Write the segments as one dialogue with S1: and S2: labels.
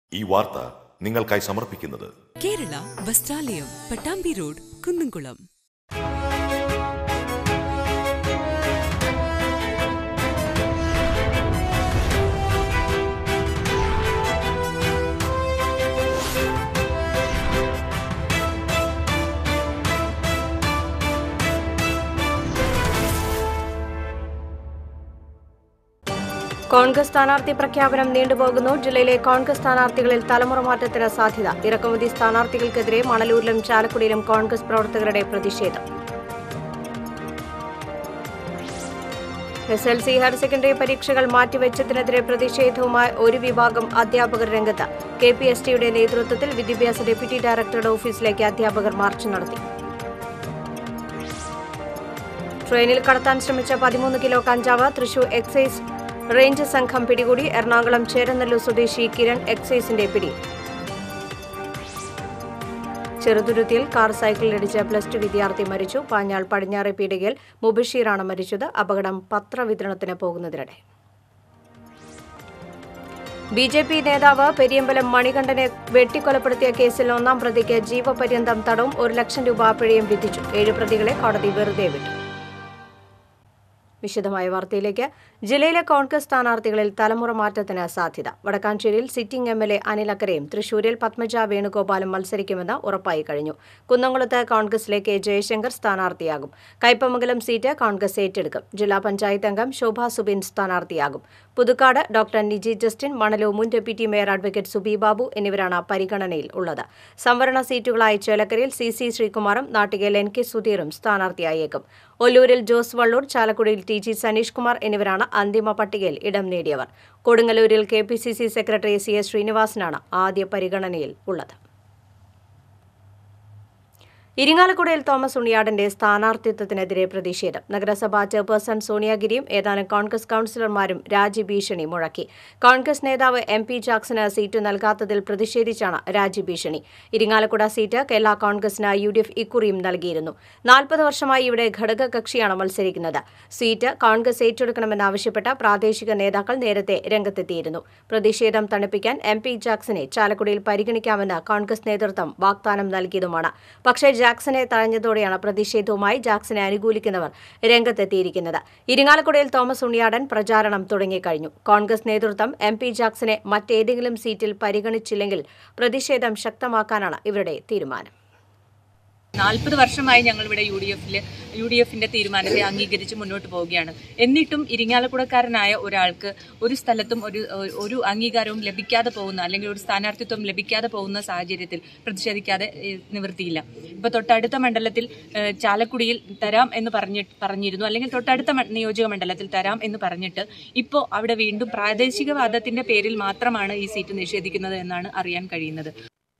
S1: ഈ വാർത്ത നിങ്ങൾക്കായി സമർപ്പിക്കുന്നത്
S2: കേരള വസ്ത്രാലയം പട്ടാമ്പി റോഡ് കുന്നംകുളം
S3: കോൺഗ്രസ് സ്ഥാനാർത്ഥി പ്രഖ്യാപനം നീണ്ടുപോകുന്നു ജില്ലയിലെ കോൺഗ്രസ് സ്ഥാനാർത്ഥികളിൽ തലമുറ മാറ്റത്തിന് സാധ്യത ഇറക്കുമതി സ്ഥാനാർത്ഥികൾക്കെതിരെ മണലൂരിലും ചാലക്കുടിയിലും കോൺഗ്രസ് പ്രവർത്തകരുടെ പ്രതിഷേധം S L C higher secondary പരീക്ഷകൾ മാറ്റിവെച്ചതിനെതിരെ പ്രതിഷേധവുമായി ഒരു വിഭാഗം അധ്യാപകർ രംഗത്ത് കെ പി എസ് ടിയുടെ നേതൃത്വത്തിൽ വിദ്യാഭ്യാസ ഡെപ്യൂട്ടി ഡയറക്ടറുടെ ഓഫീസിലേക്ക് അധ്യാപകർ മാർച്ച് നടത്തി ട്രെയിനിൽ കടത്താൻ ശ്രമിച്ച പതിമൂന്ന് കിലോ കഞ്ചാവ് തൃശൂർ എക്സൈസ് റേഞ്ച് സംഘം പിടികൂടി എറണാകുളം ചേരനല്ലൂർ സ്വദേശി കിരൺ എക്സൈസിന്റെ പിടി ചെറുതുരുത്തിയിൽ കാർ സൈക്കിളിലിടിച്ച് പ്ലസ് ടു വിദ്യാർത്ഥി മരിച്ചു പാഞ്ഞാൾ പടിഞ്ഞാറെ പീടികയിൽ മുബഷീറാണ് മരിച്ചത് അപകടം പത്രവിതരണത്തിന് പോകുന്നതിനിടെ ബി ജെ പി നേതാവ് പെരിയമ്പലം മണികണ്ഠനെ വെട്ടിക്കൊലപ്പെടുത്തിയ കേസിൽ ഒന്നാം പ്രതിക്ക് ജീവപര്യന്തം തടവും ഒരു ലക്ഷം രൂപ പിഴയും വിധിച്ചു ഏഴ് പ്രതികളെ കോടതി വെറുതെ വിട്ടു വിശദമായ വാർത്തയിലേക്ക് ജില്ലയിലെ കോൺഗ്രസ് സ്ഥാനാർത്ഥികളിൽ തലമുറ മാറ്റത്തിന് സാധ്യത വടക്കാഞ്ചേരിയിൽ sitting M L A Anil അക്കരയും തൃശൂരിൽ പത്മജ വേണുഗോപാലും മത്സരിക്കുമെന്ന് ഉറപ്പായി കഴിഞ്ഞു കുന്നംകുളത്ത് കോൺഗ്രസിലെ കെ ജയശങ്കർ സ്ഥാനാർത്ഥിയാകും കയ്പമംഗലം സീറ്റ് കോൺഗ്രസ് ഏറ്റെടുക്കും ജില്ലാ പഞ്ചായത്ത് അംഗം ശോഭ സുബിൻ സ്ഥാനാർത്ഥിയാകും പുതുക്കാട് ഡോക്ടർ നിജി ജസ്റ്റിൻ മണലൂർ മുൻ deputy mayor advocate Subi Babu എന്നിവരാണ് പരിഗണനയിൽ ഉള്ളത് സംവരണ സീറ്റുകളായ ചേലക്കരയിൽ സി സി ശ്രീകുമാറും നാട്ടികയിൽ എൻ കെ സുധീറും സ്ഥാനാർത്ഥിയായേക്കും ഒല്ലൂരിൽ ജോസ് വള്ളൂർ ചാലക്കുടിയിൽ ടി ജി സനീഷ് കുമാർ എന്നിവരാണ് അന്തിമ പട്ടികയിൽ ഇടം നേടിയവർ കൊടുങ്ങല്ലൂരിൽ K P C C secretary C S ശ്രീനിവാസനാണ് ആദ്യ പരിഗണനയിൽ ഉള്ളത് ഇരിങ്ങാലക്കുടയിൽ തോമസ് ഉണ്ണിയാടന്റെ സ്ഥാനാർത്ഥിത്വത്തിനെതിരെ പ്രതിഷേധം നഗരസഭാ ചെയർപേഴ്സൺ സോണിയാഗിരിയും ഏതാനും കോൺഗ്രസ് കൌൺസിലർമാരും രാജ്യഭീഷണി മുഴക്കി കോൺഗ്രസ് നേതാവ് എം പി ജാക്സന് സീറ്റ് നൽകാത്തതിൽ പ്രതിഷേധിച്ചാണ് രാജ്യഭീഷണി ഇരിങ്ങാലക്കുട സീറ്റ് കേരള കോൺഗ്രസിന് യു ഡി എഫ് ഇക്കുറിയും നൽകിയിരുന്നു നാൽപ്പത് വർഷമായി ഇവിടെ ഘടകകക്ഷിയാണ് മത്സരിക്കുന്നത് സീറ്റ് കോൺഗ്രസ് ഏറ്റെടുക്കണമെന്നാവശ്യപ്പെട്ട പ്രാദേശിക നേതാക്കൾ നേരത്തെ രംഗത്തെത്തിയിരുന്നു പ്രതിഷേധം തണുപ്പിക്കാൻ എം പി ജാക്സനെ ചാലക്കുടിയിൽ പരിഗണിക്കാമെന്ന് കോൺഗ്രസ് നേതൃത്വം വാഗ്ദാനം നൽകിയതുമാണ് പക്ഷേ ജാക്സനെ തഴഞ്ഞതോടെയാണ് പ്രതിഷേധവുമായി ജാക്സനെ അനുകൂലിക്കുന്നവർ രംഗത്തെത്തിയിരിക്കുന്നത് ഇരിങ്ങാലക്കുടയിൽ തോമസ് ഉണ്ണിയാടൻ പ്രചാരണം തുടങ്ങിക്കഴിഞ്ഞു കോൺഗ്രസ് നേതൃത്വം എം പി ജാക്സനെ മറ്റേതെങ്കിലും സീറ്റിൽ പരിഗണിച്ചില്ലെങ്കിൽ പ്രതിഷേധം ശക്തമാക്കാനാണ് ഇവരുടെ തീരുമാനം
S4: നാൽപ്പത് വർഷമായി ഞങ്ങൾ ഇവിടെ യു ഡി എഫിൽ യു ഡി എഫിന്റെ തീരുമാനത്തെ അംഗീകരിച്ച് മുന്നോട്ട് പോവുകയാണ് എന്നിട്ടും ഇരിങ്ങാലക്കുടക്കാരനായ ഒരാൾക്ക് ഒരു സ്ഥലത്തും ഒരു ഒരു അംഗീകാരവും ലഭിക്കാതെ പോകുന്ന അല്ലെങ്കിൽ ഒരു സ്ഥാനാർത്ഥിത്വം ലഭിക്കാതെ പോകുന്ന സാഹചര്യത്തിൽ പ്രതിഷേധിക്കാതെ ഏഹ്, നിവൃത്തിയില്ല ഇപ്പൊ തൊട്ടടുത്ത മണ്ഡലത്തിൽ ഏഹ്, ചാലക്കുടിയിൽ തരാം എന്ന് പറഞ്ഞി പറഞ്ഞിരുന്നു അല്ലെങ്കിൽ തൊട്ടടുത്ത മ- നിയോജക മണ്ഡലത്തിൽ തരാം എന്ന് പറഞ്ഞിട്ട് ഇപ്പോൾ അവിടെ വീണ്ടും പ്രാദേശികവാദത്തിന്റെ പേരിൽ മാത്രമാണ് ഈ സീറ്റ് നിഷേധിക്കുന്നത് എന്നാണ് അറിയാൻ കഴിയുന്നത്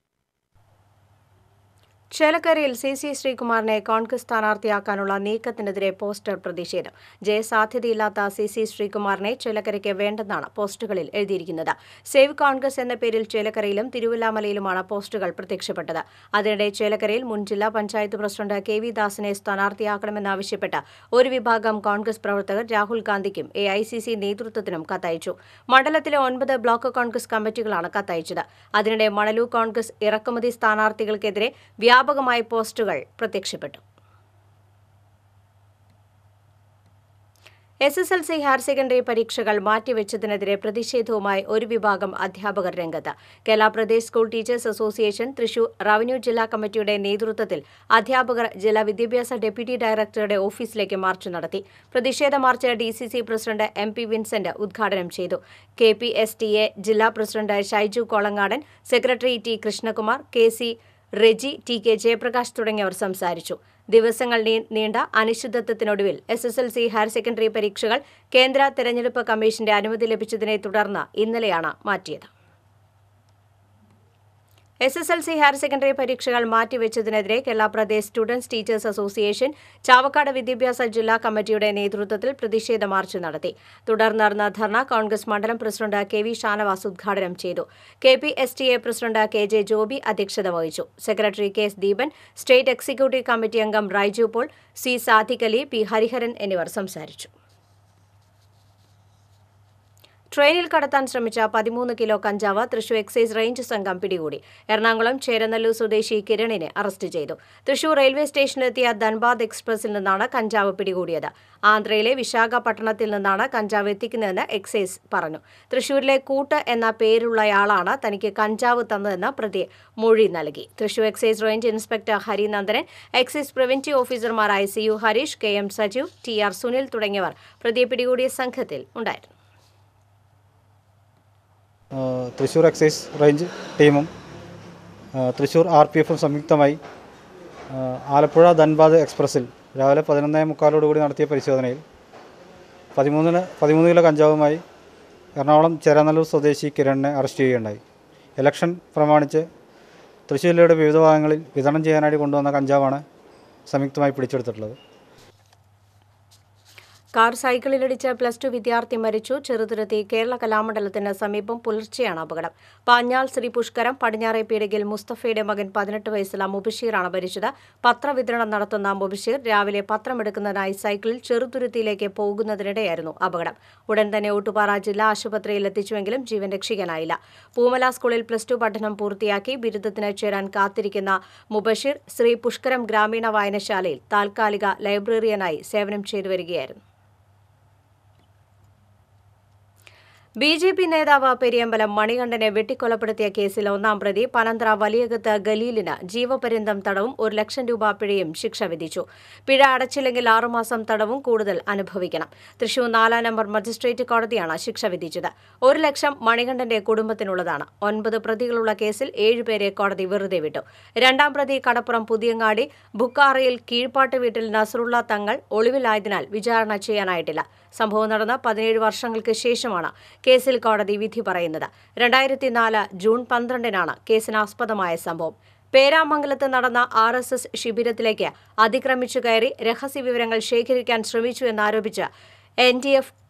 S3: ചേലക്കരയിൽ സി സി ശ്രീകുമാറിനെ കോൺഗ്രസ് സ്ഥാനാർത്ഥിയാക്കാനുള്ള നീക്കത്തിനെതിരെ പോസ്റ്റർ പ്രതിഷേധം ജയസാധ്യതയില്ലാത്ത സി സി ശ്രീകുമാറിനെ ചേലക്കരയ്ക്ക് വേണ്ടെന്നാണ് പോസ്റ്റുകളിൽ എഴുതിയിരിക്കുന്നത് സേവ് കോൺഗ്രസ് എന്ന പേരിൽ ചേലക്കരയിലും തിരുവല്ലാമലയിലുമാണ് പോസ്റ്റുകൾ പ്രത്യക്ഷപ്പെട്ടത് അതിനിടെ ചേലക്കരയിൽ മുൻ ജില്ലാ പഞ്ചായത്ത് പ്രസിഡന്റ് കെ വി ദാസിനെ സ്ഥാനാർത്ഥിയാക്കണമെന്നാവശ്യപ്പെട്ട് ഒരു വിഭാഗം കോൺഗ്രസ് പ്രവർത്തകർ രാഹുൽ ഗാന്ധിക്കും എ ഐ സി സി നേതൃത്വത്തിനും കത്തയച്ചു മണ്ഡലത്തിലെ ഒൻപത് ബ്ലോക്ക് കോൺഗ്രസ് കമ്മിറ്റികളാണ് കത്തയച്ചത് അതിനിടെ മണലൂർ കോൺഗ്രസ് ഇറക്കുമതി സ്ഥാനാർത്ഥികൾക്കെതിരെ വ്യാപകമായി പോസ്റ്റുകൾ പ്രത്യക്ഷപ്പെട്ടു S S L C higher secondary പരീക്ഷകൾ മാറ്റിവെച്ചതിനെതിരെ പ്രതിഷേധവുമായി ഒരു വിഭാഗം അധ്യാപകർ രംഗത്ത് Kerala Pradesh school teachers association Thrissur revenue ജില്ലാ കമ്മിറ്റിയുടെ നേതൃത്വത്തിൽ അധ്യാപകർ ജില്ലാ വിദ്യാഭ്യാസ ഡെപ്യൂട്ടി ഡയറക്ടറുടെ ഓഫീസിലേക്ക് മാർച്ച് നടത്തി പ്രതിഷേധ march D C C president M P Vincent ഉദ്ഘാടനം ചെയ്തു K P S T A ജില്ലാ president Shaiju Kolangadan secretary T Krishnakumar K C Reji T K Jayaprakash തുടങ്ങിയവർ സംസാരിച്ചു ദിവസങ്ങൾ നീ- നീണ്ട അനിശ്ചിതത്വത്തിനൊടുവിൽ S S L C higher secondary പരീക്ഷകൾ കേന്ദ്ര തെരഞ്ഞെടുപ്പ് കമ്മീഷന്റെ അനുമതി ലഭിച്ചതിനെ തുടർന്ന് ഇന്നലെയാണ് മാറ്റിയത് S S L C higher secondary പരീക്ഷകൾ മാറ്റിവെച്ചതിനെതിരെ Kerala Pradesh students teachers association Chavakkad വിദ്യാഭ്യാസ ജില്ലാ കമ്മിറ്റിയുടെ നേതൃത്വത്തിൽ പ്രതിഷേധ മാർച്ച് നടത്തി തുടർന്ന് നടന്ന ധർണ കോൺഗ്രസ് മണ്ഡലം പ്രസിഡന്റ് കെ വി ഷാനവാസ് ഉദ്ഘാടനം ചെയ്തു K P S T A president K J Joby അധ്യക്ഷത വഹിച്ചു secretary K S Deepan state executive committee അംഗം റൈജു പോൾ സി സാദിഖ് അലി പി ഹരിഹരൻ എന്നിവർ സംസാരിച്ചു ട്രെയിനിൽ കടത്താൻ ശ്രമിച്ച പതിമൂന്ന് കിലോ കഞ്ചാവ് തൃശൂർ എക്സൈസ് റേഞ്ച് സംഘം പിടികൂടി എറണാകുളം ചേരനല്ലൂർ സ്വദേശി കിരണിനെ അറസ്റ്റ് ചെയ്തു തൃശൂർ റെയിൽവേ സ്റ്റേഷനിലെത്തിയ ധൻബാദ് എക്സ്പ്രസിൽ നിന്നാണ് കഞ്ചാവ് പിടികൂടിയത് ആന്ധ്രയിലെ വിശാഖപട്ടണത്തിൽ നിന്നാണ് കഞ്ചാവ് എത്തിക്കുന്നതെന്ന് എക്സൈസ് പറഞ്ഞു തൃശൂരിലെ കൂട്ട് എന്ന പേരുള്ളയാളാണ് തനിക്ക് കഞ്ചാവ് തന്നതെന്ന് പ്രതി മൊഴി നൽകി Thrissur excise range inspector Harinandanan excise preventive ഓഫീസർമാരായ C U Harish K M Sajeev T R Sunil തുടങ്ങിയവർ പ്രതിയെ പിടികൂടിയ സംഘത്തിൽ ഉണ്ടായിരുന്നു
S5: ആ, തൃശ്ശൂർ എക്സൈസ് റേഞ്ച് ടീമും ആ, തൃശ്ശൂർ ആർ പി എഫും സംയുക്തമായി ആ, ആലപ്പുഴ ധൻബാദ് എക്സ്പ്രസ്സിൽ രാവിലെ പതിനൊന്നേ മുക്കാലോടുകൂടി നടത്തിയ പരിശോധനയിൽ പതിമൂന്നിന് പതിമൂന്ന് കിലോ കഞ്ചാവുമായി എറണാകുളം ചേരാനല്ലൂർ സ്വദേശി കിരണിനെ അറസ്റ്റ് ചെയ്യുകയുണ്ടായി ഇലക്ഷൻ പ്രമാണിച്ച് തൃശ്ശൂർ ജില്ലയുടെ വിവിധ ഭാഗങ്ങളിൽ വിതരണം ചെയ്യാനായിട്ട് കൊണ്ടുവന്ന കഞ്ചാവാണ് സംയുക്തമായി പിടിച്ചെടുത്തിട്ടുള്ളത്
S3: കാർ സൈക്കിളിലിടിച്ച് പ്ലസ് ടു വിദ്യാർത്ഥി മരിച്ചു ചെറുതുരുത്തി കേരള കലാമണ്ഡലത്തിന് സമീപം പുലർച്ചെയാണ് അപകടം പാഞ്ഞാൾ ശ്രീ പുഷ്കരം പടിഞ്ഞാറേ പീടികയിൽ മുസ്തഫയുടെ മകൻ പതിനെട്ട് വയസ്സുള്ള മുബഷീറാണ് മരിച്ചത് പത്രവിതരണം നടത്തുന്ന മുബഷീർ രാവിലെ പത്രമെടുക്കുന്നതിനായി സൈക്കിളിൽ ചെറുതുരുത്തിയിലേക്ക് പോകുന്നതിനിടെയായിരുന്നു അപകടം ഉടൻ തന്നെ ഓട്ടുപാറ ജില്ലാ ആശുപത്രിയിൽ എത്തിച്ചുവെങ്കിലും ജീവൻ രക്ഷിക്കാനായില്ല പൂമല സ്കൂളിൽ പ്ലസ് ടു പഠനം പൂർത്തിയാക്കി ബിരുദത്തിന് ചേരാൻ കാത്തിരിക്കുന്ന മുബഷീർ ശ്രീ പുഷ്കരം ഗ്രാമീണ വായനശാലയിൽ താൽക്കാലിക ലൈബ്രറിയനായി സേവനം ചെയ്തു വരികയായിരുന്നു ബി ജെ പി നേതാവ് പെരിയമ്പലം മണികണ്ഠനെ വെട്ടിക്കൊലപ്പെടുത്തിയ കേസിൽ ഒന്നാം പ്രതി പനന്ത്ര വലിയകത്ത് ഗലീലിന് ജീവപര്യന്തം തടവും ഒരു ലക്ഷം രൂപ പിഴയും ശിക്ഷ വിധിച്ചു പിഴ അടച്ചില്ലെങ്കിൽ ആറുമാസം തടവും കൂടുതൽ അനുഭവിക്കണം തൃശൂർ നാലാം നമ്പർ മജിസ്ട്രേറ്റ് കോടതിയാണ് ശിക്ഷ വിധിച്ചത് ഒരു ലക്ഷം മണികണ്ഠന്റെ കുടുംബത്തിനുള്ളതാണ് ഒൻപത് പ്രതികളുള്ള കേസിൽ ഏഴുപേരെ കോടതി വെറുതെ വിട്ടു രണ്ടാം പ്രതി കടപ്പുറം പുതിയങ്ങാടി ബുക്കാറയിൽ കീഴ്പാട്ട് വീട്ടിൽ നസറുള്ള തങ്ങൾ ഒളിവിലായതിനാൽ വിചാരണ ചെയ്യാനായിട്ടില്ല സംഭവം നടന്ന പതിനേഴ് വർഷങ്ങൾക്ക് ശേഷമാണ് കേസിൽ കോടതി വിധി പറയുന്നത് രണ്ടായിരത്തി നാല് ജൂൺ പന്ത്രണ്ടിനാണ് കേസിനാസ്പദമായ സംഭവം പേരാമംഗലത്ത് നടന്ന ആർ എസ് എസ് ശിബിരത്തിലേക്ക് അതിക്രമിച്ചു കയറി രഹസ്യവിവരങ്ങൾ ശേഖരിക്കാൻ ശ്രമിച്ചു എന്നാരോപിച്ച് എൻ ഡി എഫ്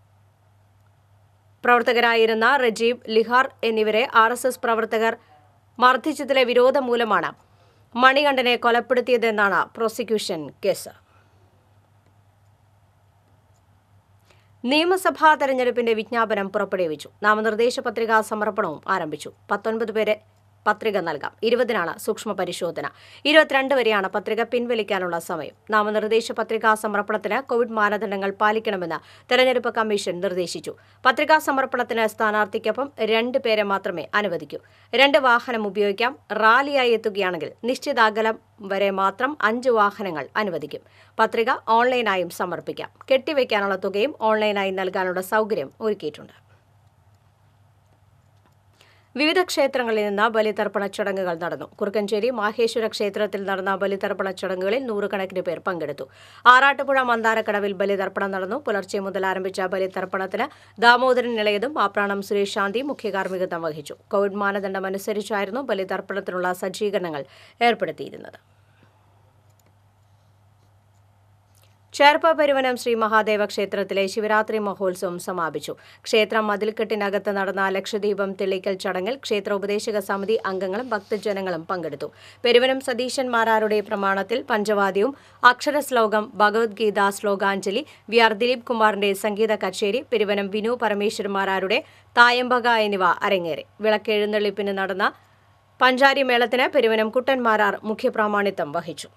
S3: പ്രവർത്തകരായിരുന്ന റജീബ് ലിഹാർ എന്നിവരെ ആർ എസ് എസ് പ്രവർത്തകർ മർദ്ദിച്ചതിലെ വിരോധം മൂലമാണ് മണികണ്ഠനെ കൊലപ്പെടുത്തിയതെന്നാണ് പ്രോസിക്യൂഷൻ കേസ് നിയമസഭാ തെരഞ്ഞെടുപ്പിന്റെ വിജ്ഞാപനം പുറപ്പെടുവിച്ചു നാമനിർദ്ദേശ പത്രികാ സമർപ്പണവും ആരംഭിച്ചു പത്തൊൻപത് പേരെ പത്രിക നൽകാം ഇരുപതിനാണ് സൂക്ഷ്മ പരിശോധന ഇരുപത്തിരണ്ട് വരെയാണ് പത്രിക പിൻവലിക്കാനുള്ള സമയം നാമനിർദ്ദേശ പത്രികാ സമർപ്പണത്തിന് കോവിഡ് മാനദണ്ഡങ്ങൾ പാലിക്കണമെന്ന് തെരഞ്ഞെടുപ്പ് കമ്മീഷൻ നിർദ്ദേശിച്ചു പത്രികാ സമർപ്പണത്തിന് സ്ഥാനാർത്ഥിക്കൊപ്പം രണ്ട് പേരെ മാത്രമേ അനുവദിക്കൂ രണ്ട് വാഹനം ഉപയോഗിക്കാം റാലിയായി എത്തുകയാണെങ്കിൽ നിശ്ചിത അകലം വരെ മാത്രം അഞ്ച് വാഹനങ്ങൾ അനുവദിക്കും പത്രിക ഓൺലൈനായും സമർപ്പിക്കാം കെട്ടിവയ്ക്കാനുള്ള തുകയും ഓൺലൈനായി നൽകാനുള്ള സൗകര്യം ഒരുക്കിയിട്ടുണ്ട് വിവിധ ക്ഷേത്രങ്ങളിൽ നിന്ന് ബലിതർപ്പണ ചടങ്ങുകൾ നടന്നു കുറുക്കഞ്ചേരി മാഹേശ്വര ക്ഷേത്രത്തിൽ നടന്ന ബലിതർപ്പണ ചടങ്ങുകളിൽ നൂറുകണക്കിന് പേർ പങ്കെടുത്തു ആറാട്ടുപുഴ മന്ദാരക്കടവിൽ ബലിതർപ്പണം നടന്നു പുലർച്ചെ മുതൽ ആരംഭിച്ച ബലിതർപ്പണത്തിന് ദാമോദരൻ നിളയതും ആപ്രാണം സുരേഷ് ശാന്തി മുഖ്യ കാർമ്മികത്വം വഹിച്ചു കോവിഡ് മാനദണ്ഡം അനുസരിച്ചായിരുന്നു ബലിതർപ്പണത്തിനുള്ള സജ്ജീകരണങ്ങൾ ഏർപ്പെടുത്തിയിരുന്നത് ചേർപ്പ പെരുവനം ശ്രീ മഹാദേവ ക്ഷേത്രത്തിലെ ശിവരാത്രി മഹോത്സവം സമാപിച്ചു ക്ഷേത്രം മതിൽക്കെട്ടിനകത്ത് നടന്ന ലക്ഷദീപം തെളിക്കൽ ചടങ്ങിൽ ക്ഷേത്ര ഉപദേശക സമിതി അംഗങ്ങളും ഭക്തജനങ്ങളും പങ്കെടുത്തു പെരുവനം സതീശന്മാരാരുടെ പ്രമാണത്തിൽ പഞ്ചവാദ്യവും അക്ഷരശ്ലോകം ഭഗവത്ഗീത ശ്ലോകാഞ്ജലി വി ആർ ദിലീപ് കുമാറിന്റെ സംഗീത കച്ചേരി പെരുവനം വിനു പരമേശ്വരന്മാരാരുടെ തായമ്പക എന്നിവ അരങ്ങേറി വിളക്കെഴുന്നള്ളിപ്പിന് നടന്ന പഞ്ചാരി മേളത്തിന് പെരുവനം കുട്ടന്മാരാർ മുഖ്യപ്രാമാണിത്വം വഹിച്ചു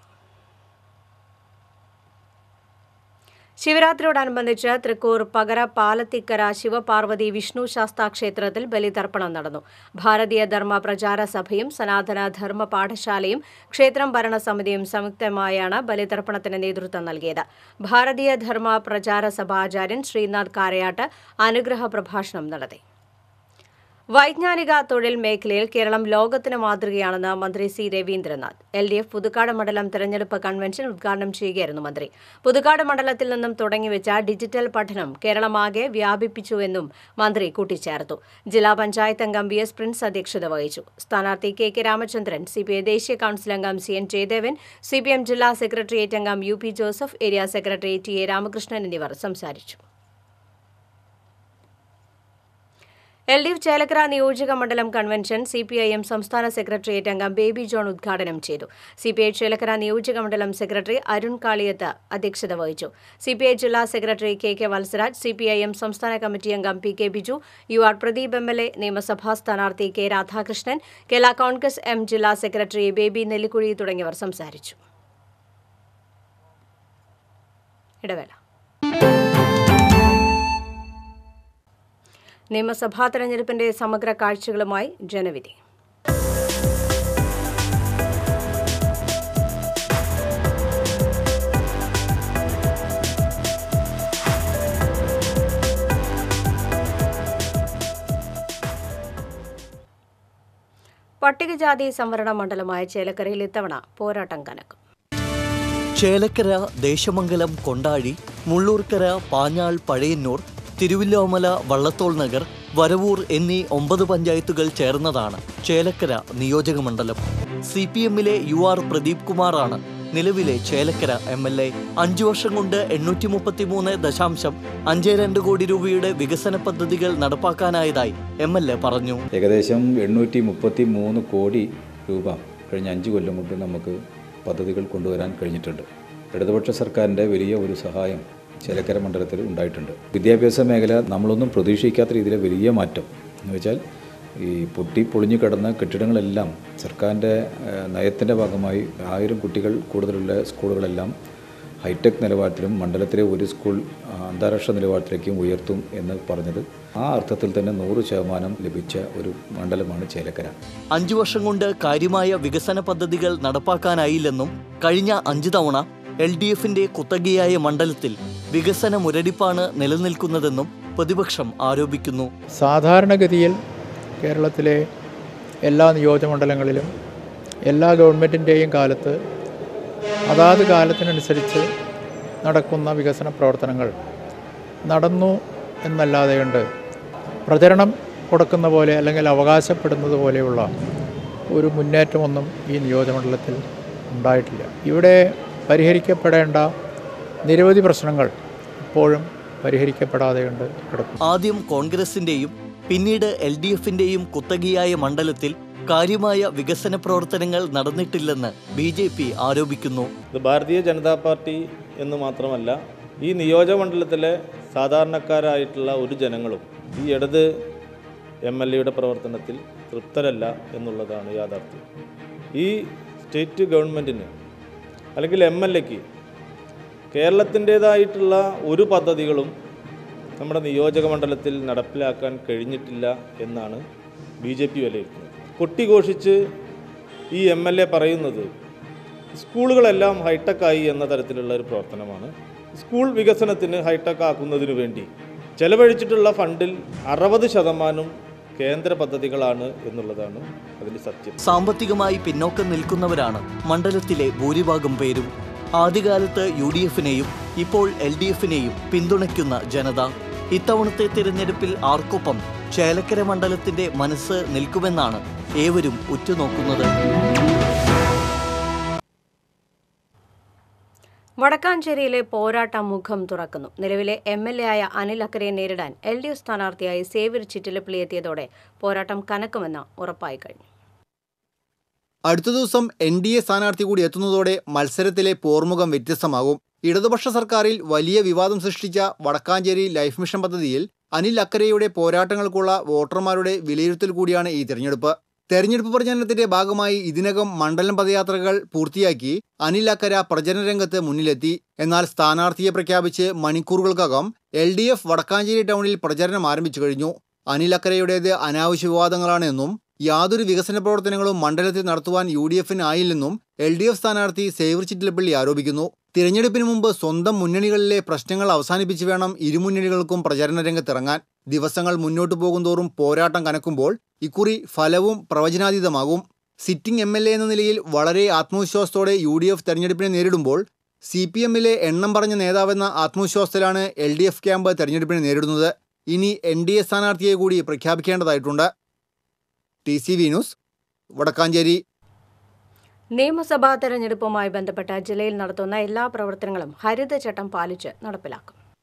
S3: ശിവരാത്രിയോടനുബന്ധിച്ച് തൃക്കൂർ പകര പാലത്തിക്കര ശിവപാർവതി വിഷ്ണു ശാസ്താ ക്ഷേത്രത്തിൽ ബലിതർപ്പണം നടന്നു ഭാരതീയ ധർമ്മ പ്രചാര സഭയും സനാതന ധർമ്മ പാഠശാലയും ക്ഷേത്രം ഭരണസമിതിയും സംയുക്തമായാണ് ബലിതർപ്പണത്തിന് നേതൃത്വം നൽകിയത് ഭാരതീയ ധർമ്മ പ്രചാര സഭാചാര്യൻ ശ്രീനാഥ് കാരയാട്ട് അനുഗ്രഹ പ്രഭാഷണം നടത്തി വൈജ്ഞാനിക തൊഴിൽ മേഖലയിൽ കേരളം ലോകത്തിന് മാതൃകയാണെന്ന് മന്ത്രി C Raveendranath L D F Puthukkad മണ്ഡലം തെരഞ്ഞെടുപ്പ് കൺവെൻഷൻ ഉദ്ഘാടനം ചെയ്യുകയായിരുന്നു മന്ത്രി പുതുക്കാട് മണ്ഡലത്തിൽ നിന്നും തുടങ്ങിവെച്ച ഡിജിറ്റൽ പഠനം കേരളമാകെ വ്യാപിപ്പിച്ചുവെന്നും മന്ത്രി കൂട്ടിച്ചേർത്തു ജില്ലാ പഞ്ചായത്ത് അംഗം വി എസ് പ്രിൻസ് അധ്യക്ഷത വഹിച്ചു സ്ഥാനാർത്ഥി K K Ramachandran C P I ദേശീയ കൌൺസിൽ അംഗം C N Jayadevan C P M ജില്ലാ സെക്രട്ടേറിയറ്റ് അംഗം U P Joseph area secretary T A Ramakrishnan എന്നിവർ സംസാരിച്ചു എൽ ഡി എഫ് ചേലക്കര നിയോജക മണ്ഡലം convention C P I M സംസ്ഥാന സെക്രട്ടേറിയറ്റ് അംഗം ബേബി ജോൺ ഉദ്ഘാടനം ചെയ്തു സി പി ഐ ചേലക്കര നിയോജക മണ്ഡലം സെക്രട്ടറി അരുൺ കാളിയത്ത് അധ്യക്ഷത വഹിച്ചു സി പി ഐ ജില്ലാ secretary K K Valsaraj C P I M സംസ്ഥാന കമ്മിറ്റി അംഗം P K Biju U R Pradeep M L A നിയമസഭാ സ്ഥാനാർത്ഥി കെ രാധാകൃഷ്ണൻ കേരള കോൺഗ്രസ് എം ജില്ലാ സെക്രട്ടറി ബേബി നെല്ലിക്കുഴി തുടങ്ങിയവർ സംസാരിച്ചു ഇടവേള നിയമസഭാ തെരഞ്ഞെടുപ്പിന്റെ സമഗ്ര കാഴ്ചകളുമായി ജനവിധി പട്ടികജാതി സംവരണ മണ്ഡലമായ ചേലക്കരയിൽ ഇത്തവണ പോരാട്ടം കനക്കും
S6: ചേലക്കര ദേശമംഗലം കൊണ്ടാഴി മുള്ളൂർക്കര പാഞ്ഞാൾ പഴയന്നൂർ തിരുവില്ലോമല വള്ളത്തോൾ നഗർ വരവൂർ എന്നീ ഒമ്പത് പഞ്ചായത്തുകൾ ചേർന്നതാണ് ചേലക്കര നിയോജക മണ്ഡലം സി പി എമ്മിലെ യു ആർ പ്രദീപ് കുമാറാണ് നിലവിലെ ചേലക്കര എം എൽ എ അഞ്ചു വർഷം കൊണ്ട് എണ്ണൂറ്റി മുപ്പത്തി മൂന്ന് ദശാംശം അഞ്ച് രണ്ട് കോടി രൂപയുടെ വികസന പദ്ധതികൾ നടപ്പാക്കാനായതായി എം എൽ എ പറഞ്ഞു
S7: ഏകദേശം എണ്ണൂറ്റി മുപ്പത്തി മൂന്ന് കോടി രൂപ കഴിഞ്ഞ അഞ്ച് കൊല്ലം കൊണ്ട് നമുക്ക് പദ്ധതികൾ കൊണ്ടുവരാൻ കഴിഞ്ഞിട്ടുണ്ട് ഇടതുപക്ഷ സർക്കാരിൻ്റെ വലിയ ഒരു സഹായം ചേലക്കര മണ്ഡലത്തിൽ ഉണ്ടായിട്ടുണ്ട് വിദ്യാഭ്യാസ മേഖല നമ്മളൊന്നും പ്രതീക്ഷിക്കാത്ത രീതിയിലെ വലിയ മാറ്റം എന്ന് വെച്ചാൽ ഈ പൊട്ടി പൊളിഞ്ഞു കിടന്ന കെട്ടിടങ്ങളെല്ലാം സർക്കാരിൻ്റെ നയത്തിൻ്റെ ഭാഗമായി ആയിരം കുട്ടികൾ കൂടുതലുള്ള സ്കൂളുകളെല്ലാം ഹൈടെക് നിലവാരത്തിലും മണ്ഡലത്തിലെ ഒരു സ്കൂൾ ആ, അന്താരാഷ്ട്ര നിലവാരത്തിലേക്കും ഉയർത്തും എന്ന് പറഞ്ഞത് ആ അർത്ഥത്തിൽ തന്നെ നൂറ് ശതമാനം ലഭിച്ച ഒരു മണ്ഡലമാണ് ചേലക്കര
S6: അഞ്ചു വർഷം കൊണ്ട് കാര്യമായ വികസന പദ്ധതികൾ നടപ്പാക്കാനായില്ലെന്നും കഴിഞ്ഞ അഞ്ചു തവണ എൽ ഡി എഫിന്റെ കുത്തകയായ മണ്ഡലത്തിൽ വികസന മുരടിപ്പാണ് നിലനിൽക്കുന്നതെന്നും പ്രതിപക്ഷം ആരോപിക്കുന്നു
S8: സാധാരണഗതിയിൽ കേരളത്തിലെ എല്ലാ നിയോജകമണ്ഡലങ്ങളിലും എല്ലാ ഗവൺമെൻറ്റിൻ്റെയും കാലത്ത് അതാത് കാലത്തിനനുസരിച്ച് നടക്കുന്ന വികസന പ്രവർത്തനങ്ങൾ നടന്നു എന്നല്ലാതെയുണ്ട് പ്രചരണം കൊടുക്കുന്ന പോലെ അല്ലെങ്കിൽ അവകാശപ്പെടുന്നത് പോലെയുള്ള ഒരു മുന്നേറ്റമൊന്നും ഈ നിയോജകമണ്ഡലത്തിൽ ഉണ്ടായിട്ടില്ല ഇവിടെ പരിഹരിക്കപ്പെടേണ്ട നിരവധി പ്രശ്നങ്ങൾ ഇപ്പോഴും പരിഹരിക്കപ്പെടാതെയുണ്ട് കിടക്കുന്നു
S6: ആദ്യം കോൺഗ്രസിന്റെയും പിന്നീട് എൽ ഡി എഫിന്റെയും കുത്തകയായ മണ്ഡലത്തിൽ കാര്യമായ വികസന പ്രവർത്തനങ്ങൾ നടന്നിട്ടില്ലെന്ന് ബി ജെ പി ആരോപിക്കുന്നു
S9: ഇത് ഭാരതീയ ജനതാ പാർട്ടി എന്ന് മാത്രമല്ല ഈ നിയോജകമണ്ഡലത്തിലെ സാധാരണക്കാരായിട്ടുള്ള ഒരു ജനങ്ങളും ഈ ഇടത് എം എൽ എയുടെ പ്രവർത്തനത്തിൽ തൃപ്തരല്ല എന്നുള്ളതാണ് യാഥാർത്ഥ്യം ഈ സ്റ്റേറ്റ് ഗവൺമെൻറ്റിന് അല്ലെങ്കിൽ എം എൽ എക്ക് കേരളത്തിൻ്റേതായിട്ടുള്ള ഒരു പദ്ധതികളും നമ്മുടെ നിയോജക മണ്ഡലത്തിൽ നടപ്പിലാക്കാൻ കഴിഞ്ഞിട്ടില്ല എന്നാണ് ബി ജെ പി വിലയിരുത്തുന്നത് കൊട്ടിഘോഷിച്ച് ഈ എം എൽ എ പറയുന്നത് സ്കൂളുകളെല്ലാം ഹൈടെക്കായി എന്ന തരത്തിലുള്ള ഒരു പ്രവർത്തനമാണ് സ്കൂൾ വികസനത്തിന് ഹൈടെക് ആക്കുന്നതിനു വേണ്ടി ചെലവഴിച്ചിട്ടുള്ള ഫണ്ടിൽ അറുപത് ശതമാനം കേന്ദ്ര പദ്ധതികളാണ് എന്നുള്ളതാണ് അതിൻ്റെ സത്യം
S6: സാമ്പത്തികമായി പിന്നോക്കം നിൽക്കുന്നവരാണ് മണ്ഡലത്തിലെ ഭൂരിഭാഗം പേരും ആദ്യകാലത്ത് യു ഡി എഫിനെയും ഇപ്പോൾ എൽ ഡി എഫിനെയും പിന്തുണയ്ക്കുന്ന ജനത ഇത്തവണത്തെ തിരഞ്ഞെടുപ്പിൽ ആർക്കൊപ്പം ചേലക്കര മണ്ഡലത്തിന്റെ മനസ്സ് നിൽക്കുമെന്നാണ് ഏവരും ഉറ്റുനോക്കുന്നത്
S3: വടക്കാഞ്ചേരിയിലെ പോരാട്ടം മുഖം തുറക്കുന്നു നിലവിലെ എം എൽ എ ആയ അനിൽ അക്കരയെ നേരിടാൻ എൽ ഡി എഫ് സ്ഥാനാർത്ഥിയായി സേവ്യർ ചിറ്റിലപ്പിള്ളി എത്തിയതോടെ പോരാട്ടം കനക്കുമെന്ന് ഉറപ്പായി കഴിഞ്ഞു
S10: അടുത്ത ദിവസം എൻ ഡി എ സ്ഥാനാർത്ഥി കൂടി എത്തുന്നതോടെ മത്സരത്തിലെ പോർമുഖം വ്യത്യസ്തമാകും ഇടതുപക്ഷ സർക്കാരിൽ വലിയ വിവാദം സൃഷ്ടിച്ച വടക്കാഞ്ചേരി ലൈഫ് മിഷൻ പദ്ധതിയിൽ അനിൽ അക്കരയുടെ പോരാട്ടങ്ങൾക്കുള്ള വോട്ടർമാരുടെ വിലയിരുത്തൽ കൂടിയാണ് ഈ തെരഞ്ഞെടുപ്പ് തെരഞ്ഞെടുപ്പ് പ്രചരണത്തിന്റെ ഭാഗമായി ഇതിനകം മണ്ഡലം പദയാത്രകൾ പൂർത്തിയാക്കി അനിൽ അക്കര പ്രചരണ രംഗത്ത് മുന്നിലെത്തി എന്നാൽ സ്ഥാനാർത്ഥിയെ പ്രഖ്യാപിച്ച് മണിക്കൂറുകൾക്കകം എൽ ഡി എഫ് വടക്കാഞ്ചേരി ടൗണിൽ പ്രചരണം ആരംഭിച്ചു കഴിഞ്ഞു അനിൽ അക്കരയുടേത് അനാവശ്യ വിവാദങ്ങളാണ് എന്നും യാതൊരു വികസന പ്രവർത്തനങ്ങളും മണ്ഡലത്തിൽ നടത്തുവാൻ യു ഡി എഫിന് ആയില്ലെന്നും എൽ ഡി എഫ് സ്ഥാനാർത്ഥി സേവർ ചിറ്റിലപ്പള്ളി ആരോപിക്കുന്നു തിരഞ്ഞെടുപ്പിന് മുമ്പ് സ്വന്തം മുന്നണികളിലെ പ്രശ്നങ്ങൾ അവസാനിപ്പിച്ച് വേണം ഇരുമുന്നണികൾക്കും പ്രചരണ രംഗത്തിറങ്ങാൻ ദിവസങ്ങൾ മുന്നോട്ടു പോകുന്തോറും പോരാട്ടം കനക്കുമ്പോൾ ഇക്കുറി ഫലവും പ്രവചനാതീതമാകും സിറ്റിംഗ് എം എൽ എ എന്ന നിലയിൽ വളരെ ആത്മവിശ്വാസത്തോടെ യു ഡി എഫ് തെരഞ്ഞെടുപ്പിനെ നേരിടുമ്പോൾ സി പി എമ്മിലെ എണ്ണം പറഞ്ഞ നേതാവെന്ന ആത്മവിശ്വാസത്തിലാണ് എൽ ഡി എഫ് ക്യാമ്പ് തെരഞ്ഞെടുപ്പിനെ നേരിടുന്നത് ഇനി എൻ ഡി എ സ്ഥാനാർത്ഥിയെ കൂടി പ്രഖ്യാപിക്കേണ്ടതായിട്ടുണ്ട് T C V news Vadakkanchery
S3: നിയമസഭാ തെരഞ്ഞെടുപ്പുമായി ബന്ധപ്പെട്ട ജില്ലയിൽ നടത്തുന്ന എല്ലാ പ്രവർത്തനങ്ങളും ഹരിതചട്ടം പാലിച്ച് നടപ്പിലാക്കും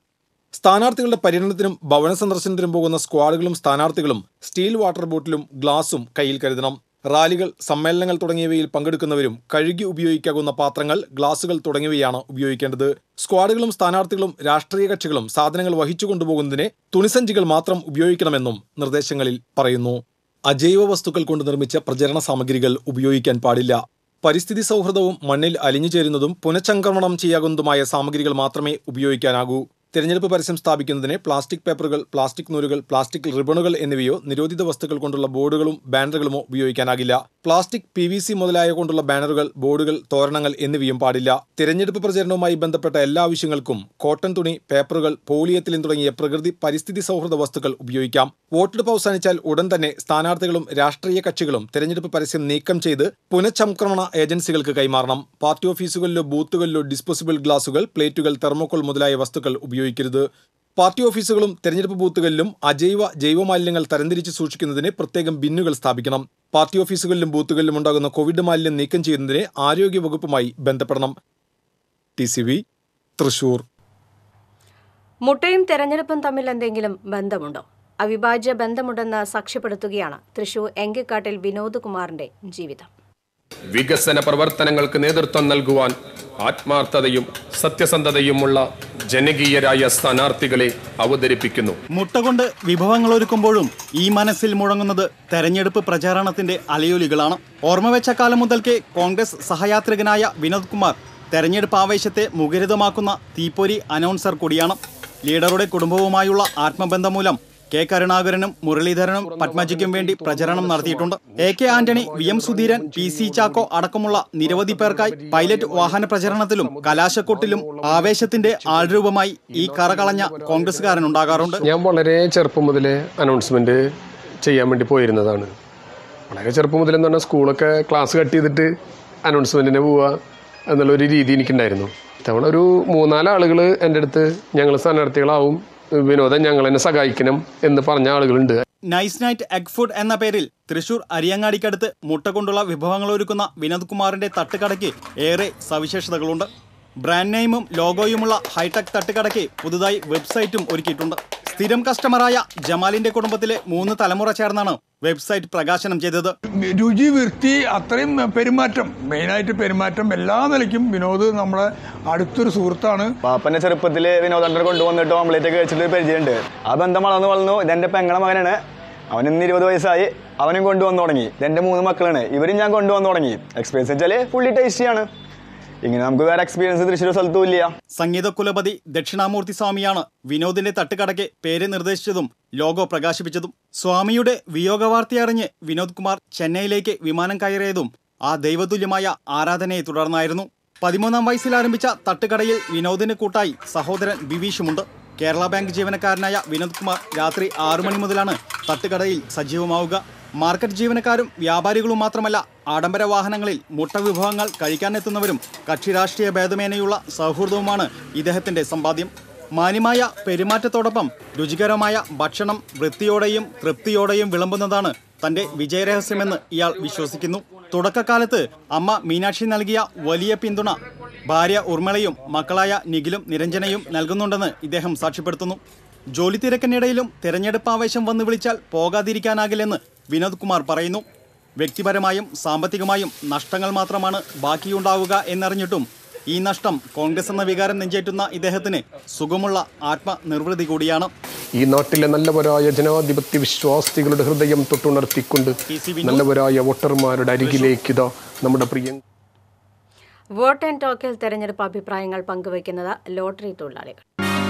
S11: സ്ഥാനാർത്ഥികളുടെ പര്യടനത്തിനും ഭവന സന്ദർശനത്തിനും പോകുന്ന സ്ക്വാഡുകളും സ്ഥാനാർത്ഥികളും സ്റ്റീൽ വാട്ടർ ബോട്ടിലും ഗ്ലാസും കയ്യിൽ കരുതണം റാലികൾ സമ്മേളനങ്ങൾ തുടങ്ങിയവയിൽ പങ്കെടുക്കുന്നവരും കഴുകി ഉപയോഗിക്കാവുന്ന പാത്രങ്ങൾ ഗ്ലാസുകൾ തുടങ്ങിയവയാണ് ഉപയോഗിക്കേണ്ടത് സ്ക്വാഡുകളും സ്ഥാനാർത്ഥികളും രാഷ്ട്രീയ കക്ഷികളും സാധനങ്ങൾ വഹിച്ചു കൊണ്ടുപോകുന്നതിന് തുണിസഞ്ചികൾ മാത്രം ഉപയോഗിക്കണമെന്നും നിർദ്ദേശങ്ങളിൽ പറയുന്നു അജൈവ വസ്തുക്കൾ കൊണ്ട് നിർമ്മിച്ച പ്രചരണ സാമഗ്രികൾ ഉപയോഗിക്കാൻ പാടില്ല പരിസ്ഥിതി സൗഹൃദവും മണ്ണിൽ അലിഞ്ഞു ചേരുന്നതും പുനഃചംക്രമണം ചെയ്യാവുന്നതുമായ സാമഗ്രികൾ മാത്രമേ ഉപയോഗിക്കാനാകൂ തിരഞ്ഞെടുപ്പ് പരസ്യം സ്ഥാപിക്കുന്നതിന് പ്ലാസ്റ്റിക് പേപ്പറുകൾ പ്ലാസ്റ്റിക് നൂലുകൾ പ്ലാസ്റ്റിക് റിബണുകൾ എന്നിവയോ നിരോധിത വസ്തുക്കൾ കൊണ്ടുള്ള ബോർഡുകളും ബാനറുകളുമോ ഉപയോഗിക്കാനാകില്ല പ്ലാസ്റ്റിക് പി വി സി മുതലായ കൊണ്ടുള്ള ബാനറുകൾ ബോർഡുകൾ തോരണങ്ങൾ എന്നിവയും പാടില്ല തിരഞ്ഞെടുപ്പ് പ്രചരണവുമായി ബന്ധപ്പെട്ട എല്ലാ ആവശ്യങ്ങൾക്കും കോട്ടൺ തുണി പേപ്പറുകൾ പോളിയത്തിലിൻ തുടങ്ങിയ പ്രകൃതി പരിസ്ഥിതി സൗഹൃദ വസ്തുക്കൾ ഉപയോഗിക്കാം വോട്ടെടുപ്പ് അവസാനിച്ചാൽ ഉടൻ തന്നെ സ്ഥാനാർത്ഥികളും രാഷ്ട്രീയ കക്ഷികളും തിരഞ്ഞെടുപ്പ് പരസ്യം നീക്കം ചെയ്ത് പുനഃചംക്രമണ ഏജൻസികൾക്ക് കൈമാറണം പാർട്ടി ഓഫീസുകളിലോ ബൂത്തുകളിലോ ഡിസ്പോസിബിൾ ഗ്ലാസുകൾ പ്ലേറ്റുകൾ തെർമോക്കോൾ മുതലായ വസ്തുക്കൾ ഉപയോഗിക്കരുത് പാർട്ടി ഓഫീസുകളും തെരഞ്ഞെടുപ്പ് ബൂത്തുകളിലും അജൈവ ജൈവമാലിന്യങ്ങൾ തരംതിരിച്ച് സൂക്ഷിക്കുന്നതിന് പ്രത്യേകം ബിന്നുകൾ സ്ഥാപിക്കണം പാർട്ടി ഓഫീസുകളിലും ബൂത്തുകളിലും ഉണ്ടാകുന്ന കോവിഡ് മാലിന്യം നീക്കം ചെയ്യുന്നതിന് ആരോഗ്യ വകുപ്പുമായി ബന്ധപ്പെടണം ടി സി വി തൃശൂർ
S3: മുട്ടയും തെരഞ്ഞെടുപ്പും തമ്മിൽ എന്തെങ്കിലും ബന്ധമുണ്ടോ അവിഭാജ്യ ബന്ധമുണ്ടെന്ന് സാക്ഷ്യപ്പെടുത്തുകയാണ് തൃശൂർ എങ്കിക്കാട്ടിൽ വിനോദ് കുമാറിന്റെ ജീവിതം
S12: വികസന പ്രവർത്തനങ്ങൾക്ക് നേതൃത്വം നൽകുവാൻ ആത്മാർത്ഥതയും സത്യസന്ധതയുമുള്ള ജനകീയരായ സ്ഥാനാർത്ഥികളെ അവതരിപ്പിക്കുന്നു
S10: മുട്ട കൊണ്ട് വിഭവങ്ങൾ ഒരുക്കുമ്പോഴും ഈ മനസ്സിൽ മുഴങ്ങുന്നത് തെരഞ്ഞെടുപ്പ് പ്രചാരണത്തിന്റെ അലയൊലികളാണ് ഓർമ്മ വെച്ച കാലം മുതൽക്കേ കോൺഗ്രസ് സഹയാത്രികനായ വിനോദ് കുമാർ തെരഞ്ഞെടുപ്പ് ആവേശത്തെ മുഖരിതമാക്കുന്ന തീപ്പൊരി അനൗൺസർ കൂടിയാണ് ലീഡറുടെ കുടുംബവുമായുള്ള ആത്മബന്ധം മൂലം കെ കരുണാകരനും മുരളീധരനും പത്മജിക്കും വേണ്ടി പ്രചരണം നടത്തിയിട്ടുണ്ട് A K Antony V M Sudheeran P C Chacko അടക്കമുള്ള നിരവധി പേർക്കായി പൈലറ്റ് വാഹന പ്രചരണത്തിലും കലാശക്കൊട്ടിലും ആവേശത്തിന്റെ ആൾരൂപമായി ഈ കറകളഞ്ഞ കോൺഗ്രസുകാരനുണ്ടാകാറുണ്ട്
S12: ഞാൻ വളരെ ചെറുപ്പം മുതലേ അനൗൺസ്മെന്റ് ചെയ്യാൻ വേണ്ടി പോയിരുന്നതാണ് വളരെ ചെറുപ്പം മുതൽ എന്ന് പറഞ്ഞാൽ സ്കൂളൊക്കെ ക്ലാസ് കട്ട് ചെയ്തിട്ട് അനൗൺസ്മെന്റിന് പോവുക എന്നുള്ളൊരു രീതി എനിക്കുണ്ടായിരുന്നു ഇത്തവണ ഒരു മൂന്നാല് ആളുകൾ എൻ്റെ അടുത്ത് ഞങ്ങൾ സ്ഥാനാർത്ഥികളാവും വിനോദം ഞങ്ങൾ എന്നെ സഹായിക്കണം എന്ന് പറഞ്ഞ ആളുകളുണ്ട്
S10: നൈസ് നൈറ്റ് എഗ് ഫുഡ് എന്ന പേരിൽ തൃശൂർ അരിയങ്ങാടിക്കടുത്ത് മുട്ട കൊണ്ടുള്ള വിഭവങ്ങൾ ഒരുക്കുന്ന വിനോദ് കുമാറിന്റെ തട്ടുകടയ്ക്ക് ഏറെ സവിശേഷതകളുണ്ട് ബ്രാൻഡ് നെയിമും ലോഗോയുമുള്ള ഹൈടെക് തട്ടുകടയ്ക്ക് പുതുതായി വെബ്സൈറ്റും ഒരുക്കിയിട്ടുണ്ട് സ്ഥിരം കസ്റ്റമറായ ജമാലിന്റെ കുടുംബത്തിലെ മൂന്ന് തലമുറ ചേർന്നാണ് വെബ്സൈറ്റ് പ്രകാശനം ചെയ്തത്
S13: രുചി വൃത്തി അത്രയും പെരുമാറ്റം മെയിനായിട്ട് പെരുമാറ്റം എല്ലാ നിലയ്ക്കും വിനോദ് നമ്മളെ അടുത്തൊരു സുഹൃത്താണ്
S14: പാപ്പന്റെ ചെറുപ്പത്തിൽ വിനോദണ്ടർ കൊണ്ടുവന്നിട്ട് ഓംലേറ്റ് ഒക്കെ വെച്ചിട്ട് പരിചയമുണ്ട് ആ ബന്ധം വളർന്നു വളർന്നു ഇതെന്റെ പെങ്ങളെ മകനാണ് അവൻ ഇന്ന് ഇരുപത് വയസ്സായി അവനും കൊണ്ടുവന്നു തുടങ്ങി ഇതെന്റെ മൂന്ന് മക്കളാണ് ഇവരും ഞാൻ കൊണ്ടുവന്നു തുടങ്ങി എക്സ്പീരിയൻസ് വെച്ചാൽ ഫുള്ളി ടേസ്റ്റിയാണ് ഇങ്ങനെ നമുക്ക് വേറെ എക്സ്പീരിയൻസ് തൃശ്ശൂർ സ്ഥലത്തും ഇല്ല
S10: സംഗീത കുലപതി ദക്ഷിണാമൂർത്തി സ്വാമിയാണ് വിനോദിന്റെ തട്ടുകടയ്ക്ക് പേര് നിർദ്ദേശിച്ചതും ലോഗോ പ്രകാശിപ്പിച്ചതും സ്വാമിയുടെ വിയോഗവാർത്തയറിഞ്ഞ് വിനോദ് കുമാർ ചെന്നൈയിലേക്ക് വിമാനം കയറിയതും ആ ദൈവതുല്യമായ ആരാധനയെ തുടർന്നായിരുന്നു പതിമൂന്നാം വയസ്സിൽ ആരംഭിച്ച തട്ടുകടയിൽ വിനോദിന് കൂട്ടായി സഹോദരൻ ബിവീഷുമുണ്ട് കേരള ബാങ്ക് ജീവനക്കാരനായ വിനോദ് കുമാർ രാത്രി ആറു മണി മുതലാണ് തട്ടുകടയിൽ സജീവമാവുക മാർക്കറ്റ് ജീവനക്കാരും വ്യാപാരികളും മാത്രമല്ല ആഡംബര വാഹനങ്ങളിൽ മുട്ട വിഭവങ്ങൾ കഴിക്കാനെത്തുന്നവരും കക്ഷി രാഷ്ട്രീയ ഭേദമേനയുള്ള സൗഹൃദവുമാണ് ഇദ്ദേഹത്തിന്റെ സമ്പാദ്യം മാന്യമായ പെരുമാറ്റത്തോടൊപ്പം രുചികരമായ ഭക്ഷണം വൃത്തിയോടെയും തൃപ്തിയോടെയും വിളമ്പുന്നതാണ് തന്റെ വിജയരഹസ്യമെന്ന് ഇയാൾ വിശ്വസിക്കുന്നു തുടക്കകാലത്ത് അമ്മ മീനാക്ഷി നൽകിയ വലിയ പിന്തുണ ഭാര്യ ഉർമിളയും മക്കളായ നിഖിലും നിരഞ്ജനയും നൽകുന്നുണ്ടെന്ന് ഇദ്ദേഹം സാക്ഷ്യപ്പെടുത്തുന്നു ജോലി തിരക്കിനിടയിലും തെരഞ്ഞെടുപ്പ് ആവേശം വന്നു വിളിച്ചാൽ പോകാതിരിക്കാനാകില്ലെന്ന് വിനോദ് കുമാർ പറയുന്നു വ്യക്തിപരമായും സാമ്പത്തികമായും നഷ്ടങ്ങൾ മാത്രമാണ് ബാക്കിയുണ്ടാവുക എന്നറിഞ്ഞിട്ടും ഈ നഷ്ടം കോൺഗ്രസ് എന്ന വികാരം നെഞ്ചേറ്റുന്ന ഇദ്ദേഹത്തിന് സുഖമുള്ള ആത്മനിർവൃതി കൂടിയാണ്
S12: ഈ നാട്ടിലെ നല്ലവരായ ജനാധിപത്യ വിശ്വാസികളുടെ ഹൃദയം തൊട്ടുണർത്തിക്കൊണ്ട് നല്ലവരായ വോട്ടർമാരുടെ അരികിലേക്ക് ഇതാ നമ്മുടെ പ്രിയ
S3: വോട്ട് ആൻഡ് ടോക്കിൽ തെരഞ്ഞെടുപ്പ് അഭിപ്രായങ്ങൾ പങ്കുവയ്ക്കുന്നത് ലോട്ടറി തൊഴിലാളികൾ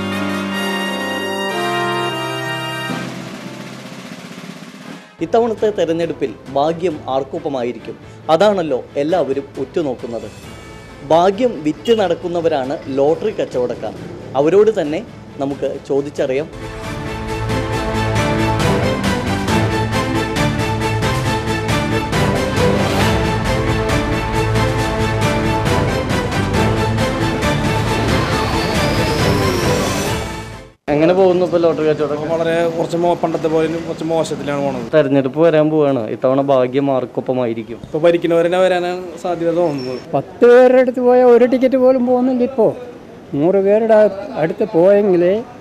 S6: ഇത്തവണത്തെ തെരഞ്ഞെടുപ്പിൽ ഭാഗ്യം ആർക്കൊപ്പമായിരിക്കും അതാണല്ലോ എല്ലാവരും ഉറ്റുനോക്കുന്നത് ഭാഗ്യം വിറ്റ് നടക്കുന്നവരാണ് ലോട്ടറി കച്ചവടക്കാർ അവരോട് തന്നെ നമുക്ക് ചോദിച്ചറിയാം എങ്ങനെ പോകുന്നു ഇപ്പോൾ ലോട്ടറി കച്ചവടം
S9: വളരെ കുറച്ച് മോ പണ്ടത്തെ പോലെ കുറച്ച് മോശത്തിലാണ് പോണത്
S6: തെരഞ്ഞെടുപ്പ് വരാൻ പോവാണ് ഇത്തവണ ഭാഗ്യം ആർക്കൊപ്പമായിരിക്കും
S9: ഇപ്പൊ ഭരിക്കുന്നവരെന്നെ വരാനാണ് സാധ്യത തോന്നുന്നത്
S15: പത്ത് പേരുടെ അടുത്ത് പോയാൽ ഒരു ടിക്കറ്റ് പോലും പോകുന്നില്ല ഇപ്പോൾ നൂറ് പേരുടെ അടുത്ത് പോയെങ്കിലേ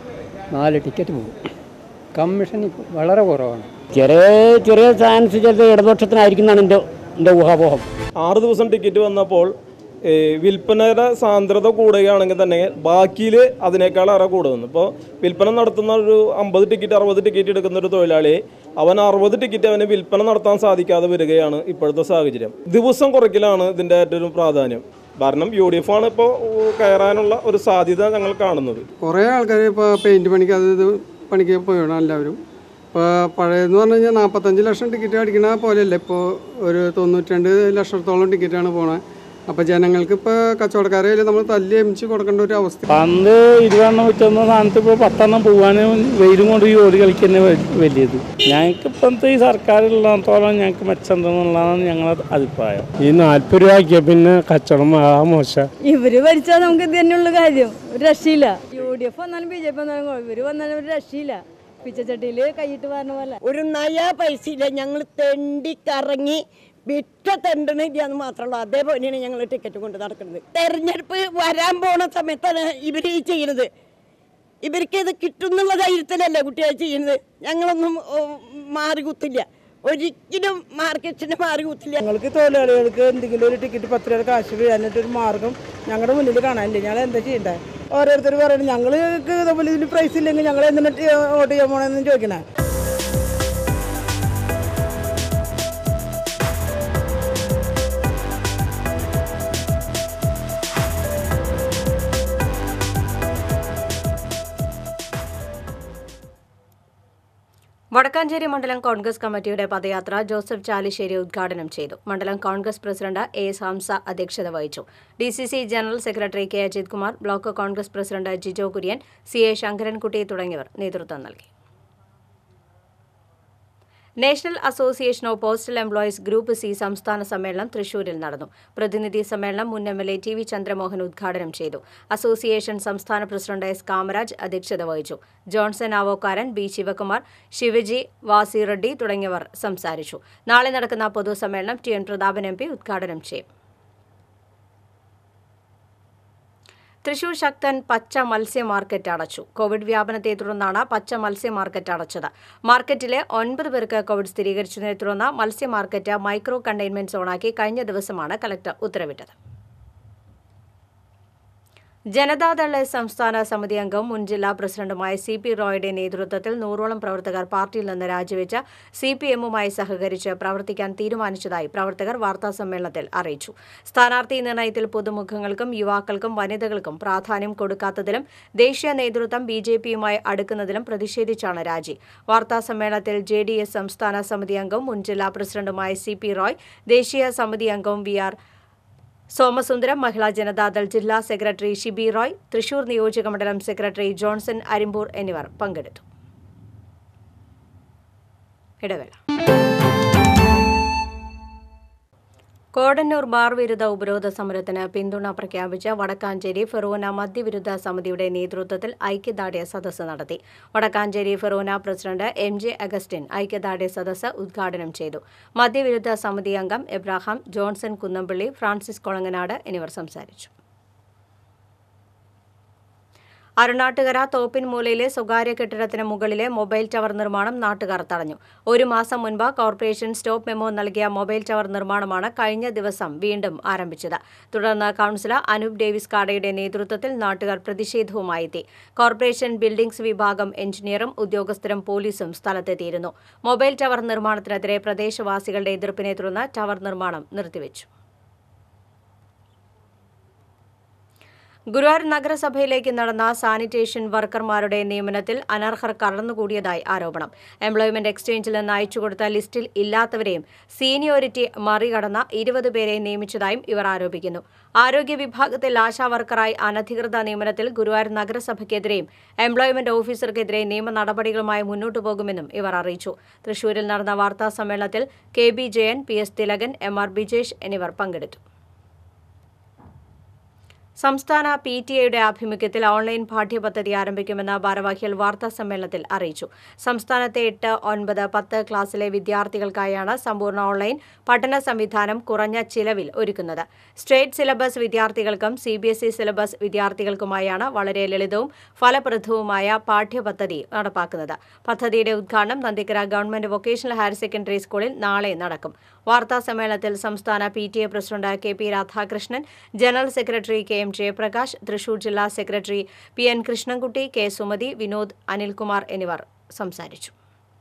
S15: നാല് ടിക്കറ്റ് പോകും കമ്മീഷൻ ഇപ്പോൾ വളരെ കുറവാണ്
S16: ചെറിയ ചെറിയ ചാൻസ് ചിലത് ഇടതുപക്ഷത്തിനായിരിക്കും എന്നാണ് എൻ്റെ എൻ്റെ ഊഹാപോഹം
S9: ആറ് ദിവസം ടിക്കറ്റ് വന്നപ്പോൾ ഏ, വിൽപ്പനയുടെ സാന്ദ്രത കൂടുകയാണെങ്കിൽ തന്നെ ബാക്കിയിൽ അതിനേക്കാളേറെ കൂടുന്നു ഇപ്പോൾ വിൽപ്പന നടത്തുന്ന ഒരു അമ്പത് ടിക്കറ്റ് അറുപത് ടിക്കറ്റ് എടുക്കുന്ന ഒരു തൊഴിലാളി അവൻ അറുപത് ടിക്കറ്റ് അവന് വിൽപ്പന നടത്താൻ സാധിക്കാതെ വരികയാണ് ഇപ്പോഴത്തെ സാഹചര്യം ദിവസം കുറയ്ക്കലാണ് ഇതിൻ്റെ ഏറ്റവും പ്രാധാന്യം കാരണം യു ഡി എഫ് ആണ് ഇപ്പോൾ കയറാനുള്ള ഒരു സാധ്യത ഞങ്ങൾ കാണുന്നത്
S17: കുറേ ആൾക്കാർ ഇപ്പോൾ പെയിൻറ്റ് പണിക്ക് അത് ഇത് പണിക്ക് പോയാണ് എല്ലാവരും ഇപ്പോൾ പഴയതെന്ന് പറഞ്ഞു കഴിഞ്ഞാൽ നാൽപ്പത്തഞ്ച് ലക്ഷം ടിക്കറ്റ് അടിക്കണ പോലെയല്ല ഇപ്പോൾ ഒരു തൊണ്ണൂറ്റിരണ്ട് ലക്ഷത്തോളം ടിക്കറ്റാണ് പോണത് അപ്പോൾ ജനങ്ങൾക്ക് ഇപ്പോൾ കച്ചവടക്കാരെ നമ്മൾ തല്ലി എമിച്ച് കൊടുക്കേണ്ട ഒരു അവസ്ഥ
S18: പണ്ട് ഇരുപതെണ്ണം വെച്ചെന്ന സ്ഥാനത്ത് ഇപ്പോൾ പത്തെണ്ണം പോകാനും വെയിലും കൊണ്ട് ഈ ഓടി കളിക്കുന്നത് വലിയത് ഞങ്ങൾക്ക് ഇപ്പോഴത്തെ ഈ സർക്കാരുള്ളിടത്തോളം ഞങ്ങൾക്ക് മെച്ചമുണ്ടെന്നുള്ളതാണ് ഞങ്ങളുടെ അഭിപ്രായം ഈ നാൽപ്പത് രൂപ ആക്കിയ പിന്നെ കച്ചവടം ആ മോശം
S19: ഇവര് ഭരിച്ചാൽ നമുക്ക് ഇത് തന്നെയുള്ള കാര്യം ഒരു രക്ഷയില്ല യു ഡി എഫ് വന്നാലും ബി ജെ പി വന്നാലും കുഴപ്പം. ഇവര് വന്നാലും ഒരു രക്ഷയില്ല പിച്ചച്ചട്ടിയില് കൈയിട്ട് പറഞ്ഞ പോലെ
S20: ഒരു നയ പൈസ ഇല്ല ഞങ്ങൾ തെണ്ടി കറങ്ങി വിറ്റ തെണ്ടണില്ലാന്ന് മാത്രമല്ല അതേപോലെയാണ് ഞങ്ങൾ ടിക്കറ്റ് കൊണ്ട് നടക്കുന്നത് തെരഞ്ഞെടുപ്പ് വരാൻ പോണ സമയത്താണ് ഇവർ ഈ ചെയ്യുന്നത് ഇവർക്ക് ഇത് കിട്ടുന്നുള്ള ധൈര്യത്തിലല്ല കുട്ടികൾ ചെയ്യുന്നത് ഞങ്ങളൊന്നും ഓ, മാറി കുത്തില്ല ഒരിക്കലും മാർക്കറ്റിന് മാറി കുത്തില്ല
S21: ഞങ്ങൾക്ക് തൊഴിലാളികൾക്ക് എന്തെങ്കിലും ഒരു ടിക്കറ്റ് പത്ത് രൂപ കാശ് വീഴാനായിട്ട് ഒരു മാർഗം ഞങ്ങളുടെ മുന്നിൽ കാണാനില്ല ഞങ്ങൾ എന്താ ചെയ്യണ്ടേ ഓരോരുത്തർ പറയുന്നത് ഞങ്ങൾക്ക് തമ്മിൽ ഇതിന് പ്രൈസ് ഇല്ലെങ്കിൽ ഞങ്ങൾ എന്തിനാ വോട്ട് ചെയ്യാൻ പോണെന്ന് ചോദിക്കണേ
S3: വടക്കാഞ്ചേരി മണ്ഡലം കോൺഗ്രസ് കമ്മിറ്റിയുടെ പദയാത്ര ജോസഫ് ചാലിശ്ശേരി ഉദ്ഘാടനം ചെയ്തു മണ്ഡലം Congress president A S Hamza അധ്യക്ഷത വഹിച്ചു D C C general secretary K Ajith Kumar block Congress president Jijo Kurian C A Sankarankutty തുടങ്ങിയവർ നേതൃത്വം നൽകി national association of postal employees group C സംസ്ഥാന സമ്മേളനം തൃശൂരിൽ നടന്നു പ്രതിനിധി സമ്മേളനം മുൻ M L A T V Chandramohan ഉദ്ഘാടനം ചെയ്തു അസോസിയേഷൻ സംസ്ഥാന പ്രസിഡന്റ് എസ് കാമരാജ് അധ്യക്ഷത വഹിച്ചു ജോൺസൺ ആവോക്കാരൻ ബി ശിവകുമാർ ശിവജി വാസി റെഡ്ഡി തുടങ്ങിയവർ സംസാരിച്ചു നാളെ നടക്കുന്ന പൊതുസമ്മേളനം T N Prathapan M P ഉദ്ഘാടനം ചെയ്യും തൃശൂർ ശക്തൻ പച്ച മത്സ്യ മാർക്കറ്റ് അടച്ചു കോവിഡ് വ്യാപനത്തെ തുടർന്നാണ് പച്ച മത്സ്യ മാർക്കറ്റ് അടച്ചത് മാർക്കറ്റിലെ ഒൻപത് പേർക്ക് കോവിഡ് സ്ഥിരീകരിച്ചതിനെ തുടർന്ന് മത്സ്യ മാർക്കറ്റ് മൈക്രോ കണ്ടെയ്ൻമെന്റ് സോണാക്കി കഴിഞ്ഞ ദിവസമാണ് കലക്ടർ ഉത്തരവിട്ടത് ജനതാദൾ എസ് സംസ്ഥാന സമിതി അംഗം മുൻ ജില്ലാ പ്രസിഡന്റുമായ സി പി റോയുടെ നേതൃത്വത്തിൽ നൂറോളം പ്രവർത്തകർ പാർട്ടിയിൽ നിന്ന് രാജിവെച്ച് സി പി എമ്മുമായി സഹകരിച്ച് പ്രവർത്തിക്കാൻ തീരുമാനിച്ചതായി പ്രവർത്തകർ വാർത്താസമ്മേളനത്തിൽ അറിയിച്ചു സ്ഥാനാർത്ഥി നിർണയത്തിൽ പുതുമുഖങ്ങൾക്കും യുവാക്കൾക്കും വനിതകൾക്കും പ്രാധാന്യം കൊടുക്കാത്തതിലും ദേശീയ നേതൃത്വം ബി ജെ പിയുമായി അടുക്കുന്നതിലും പ്രതിഷേധിച്ചാണ് രാജി വാർത്താസമ്മേളനത്തിൽ ജെ ഡി എസ് സംസ്ഥാന സമിതി അംഗം മുൻ ജില്ലാ പ്രസിഡന്റുമായ സി പി റോയ് ദേശീയ സമിതി അംഗം വി ആർ സോമസുന്ദരം മഹിളാ ജനതാദൾ ജില്ലാ സെക്രട്ടറി ഷിബി റോയ് തൃശൂർ നിയോജക മണ്ഡലം സെക്രട്ടറി ജോൺസൺ അരിമ്പൂർ എന്നിവർ പങ്കെടുത്തു ഇടവേള കോടന്നൂർ ബാർ വിരുദ്ധ ഉപരോധ സമരത്തിന് പിന്തുണ പ്രഖ്യാപിച്ച വടക്കാഞ്ചേരി ഫെറോന മദ്യവിരുദ്ധ സമിതിയുടെ നേതൃത്വത്തിൽ ഐക്യദാർഢ്യ സദസ്സ് നടത്തി Vadakkanchery forane president M J Augustine ഐക്യദാർഢ്യ സദസ്സ് ഉദ്ഘാടനം ചെയ്തു മദ്യവിരുദ്ധ സമിതി അംഗം എബ്രാഹാം ജോൺസൺ കുന്നംപള്ളി ഫ്രാൻസിസ് കൊളങ്ങനാട് എന്നിവർ സംസാരിച്ചു അരുണാട്ടുകര തോപ്പിൻമൂലയിലെ സ്വകാര്യ കെട്ടിടത്തിന് മുകളിലെ മൊബൈൽ ടവർ നിർമ്മാണം നാട്ടുകാർ തടഞ്ഞു ഒരു മാസം മുൻപ് കോർപ്പറേഷൻ സ്റ്റോപ്പ് മെമ്മോ നൽകിയ മൊബൈൽ ടവർ നിർമ്മാണമാണ് കഴിഞ്ഞ ദിവസം വീണ്ടും ആരംഭിച്ചത് തുടർന്ന് കൌൺസിലർ അനൂപ് ഡേവിസ് കാടയുടെ നേതൃത്വത്തിൽ നാട്ടുകാർ പ്രതിഷേധവുമായി എത്തി കോർപ്പറേഷൻ ബിൽഡിംഗ്സ് വിഭാഗം എഞ്ചിനീയറും ഉദ്യോഗസ്ഥരും പോലീസും സ്ഥലത്തെത്തിയിരുന്നു മൊബൈൽ ടവർ നിർമ്മാണത്തിനെതിരെ പ്രദേശവാസികളുടെ എതിർപ്പിനെ തുടർന്ന് ടവർ നിർമ്മാണം നിർത്തിവെച്ചു ഗുരുവായൂർ നഗരസഭയിലേക്ക് നടന്ന സാനിറ്റേഷൻ വർക്കർമാരുടെ നിയമനത്തിൽ അനർഹർ കടന്നുകൂടിയതായി ആരോപണം എംപ്ലോയ്മെന്റ് എക്സ്ചേഞ്ചിൽ നിന്ന് അയച്ചുകൊടുത്ത ലിസ്റ്റിൽ ഇല്ലാത്തവരെയും സീനിയോറിറ്റി മറികടന്ന ഇരുപത് പേരെ നിയമിച്ചതായും ഇവർ ആരോപിക്കുന്നു ആരോഗ്യ വിഭാഗത്തിൽ ആശാ വർക്കറായി അനധികൃത നിയമനത്തിൽ ഗുരുവായൂർ നഗരസഭയ്ക്കെതിരെയും എംപ്ലോയ്മെന്റ് ഓഫീസർക്കെതിരെ നിയമ നടപടികളുമായി മുന്നോട്ടു പോകുമെന്നും ഇവർ അറിയിച്ചു തൃശൂരിൽ നടന്ന വാർത്താ സമ്മേളനത്തിൽ K B Jayan P S Thilakan M R Bijesh എന്നിവർ പങ്കെടുത്തു സംസ്ഥാന പി ടി എയുടെ ആഭിമുഖ്യത്തിൽ ഓൺലൈൻ പാഠ്യപദ്ധതി ആരംഭിക്കുമെന്ന് ഭാരവാഹികൾ വാർത്താ സമ്മേളനത്തിൽ അറിയിച്ചു സംസ്ഥാനത്തെ എട്ട് ഒൻപത് പത്ത് ക്ലാസ്സിലെ വിദ്യാർത്ഥികൾക്കായാണ് സമ്പൂർണ്ണ ഓൺലൈൻ പഠന സംവിധാനം കുറഞ്ഞ ചിലവിൽ ഒരുക്കുന്നത് സ്റ്റേറ്റ് സിലബസ് വിദ്യാർത്ഥികൾക്കും C B S E syllabus വിദ്യാർത്ഥികൾക്കുമായാണ് വളരെ ലളിതവും ഫലപ്രദവുമായ പാഠ്യപദ്ധതി നടപ്പാക്കുന്നത് പദ്ധതിയുടെ ഉദ്ഘാടനം Nandikkara government vocational higher secondary സ്കൂളിൽ നാളെ നടക്കും വാർത്താ സമ്മേളനത്തിൽ സംസ്ഥാന P T A president K P Radhakrishnan general secretary K M Jayaprakash Thrissur ജില്ലാ secretary P N Krishnankutty K Sumathi Vinod Anilkumar എന്നിവർ സംസാരിച്ചു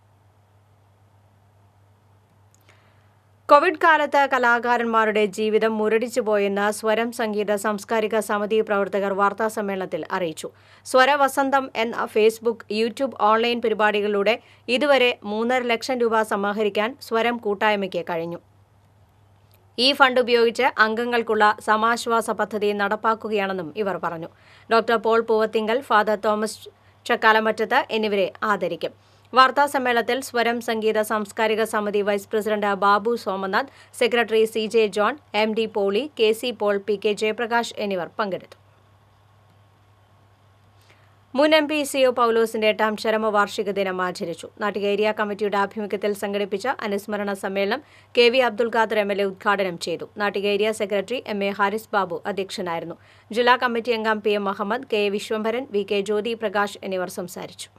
S3: കോവിഡ് കാലത്ത് കലാകാരന്മാരുടെ ജീവിതം മുരടിച്ചുപോയെന്ന് സ്വരം സംഗീത സാംസ്കാരിക സമിതി പ്രവർത്തകർ വാർത്താസമ്മേളനത്തിൽ അറിയിച്ചു സ്വരവസന്തം എന്ന ഫേസ്ബുക്ക് യൂട്യൂബ് ഓൺലൈൻ പരിപാടികളിലൂടെ ഇതുവരെ മൂന്നര ലക്ഷം രൂപ സമാഹരിക്കാൻ സ്വരം കൂട്ടായ്മയ്ക്ക് കഴിഞ്ഞു ഈ ഫണ്ട് ഉപയോഗിച്ച് അംഗങ്ങൾക്കുള്ള സമാശ്വാസ പദ്ധതി നടപ്പാക്കുകയാണെന്നും ഇവർ പറഞ്ഞു ഡോക്ടർ പോൾ പൂവത്തിങ്കൽ ഫാദർ തോമസ് ചക്കാലമറ്റത്ത് എന്നിവരെ ആദരിക്കും വാർത്താ സമ്മേളനത്തിൽ സ്വരം സംഗീത സാംസ്കാരിക സമിതി vice president Babu Somanath secretary C J John M D Poly K C Paul P K Jayaprakash എന്നിവർ പങ്കെടുത്തു മുൻ എം പി സി ഒ പൌലോസിന്റെ എട്ടാം ചരമവാർഷിക ദിനം ആചരിച്ചു നാട്ടിക ഏരിയ കമ്മിറ്റിയുടെ ആഭിമുഖ്യത്തിൽ സംഘടിപ്പിച്ച അനുസ്മരണ സമ്മേളനം K V Abdul Khader M L A ഉദ്ഘാടനം ചെയ്തു Nattika area secretary M A Haris Babu അധ്യക്ഷനായിരുന്നു ജില്ലാ കമ്മിറ്റി അംഗം P M Muhammad K A Viswambharan V K Jyothi Prakash എന്നിവർ സംസാരിച്ചു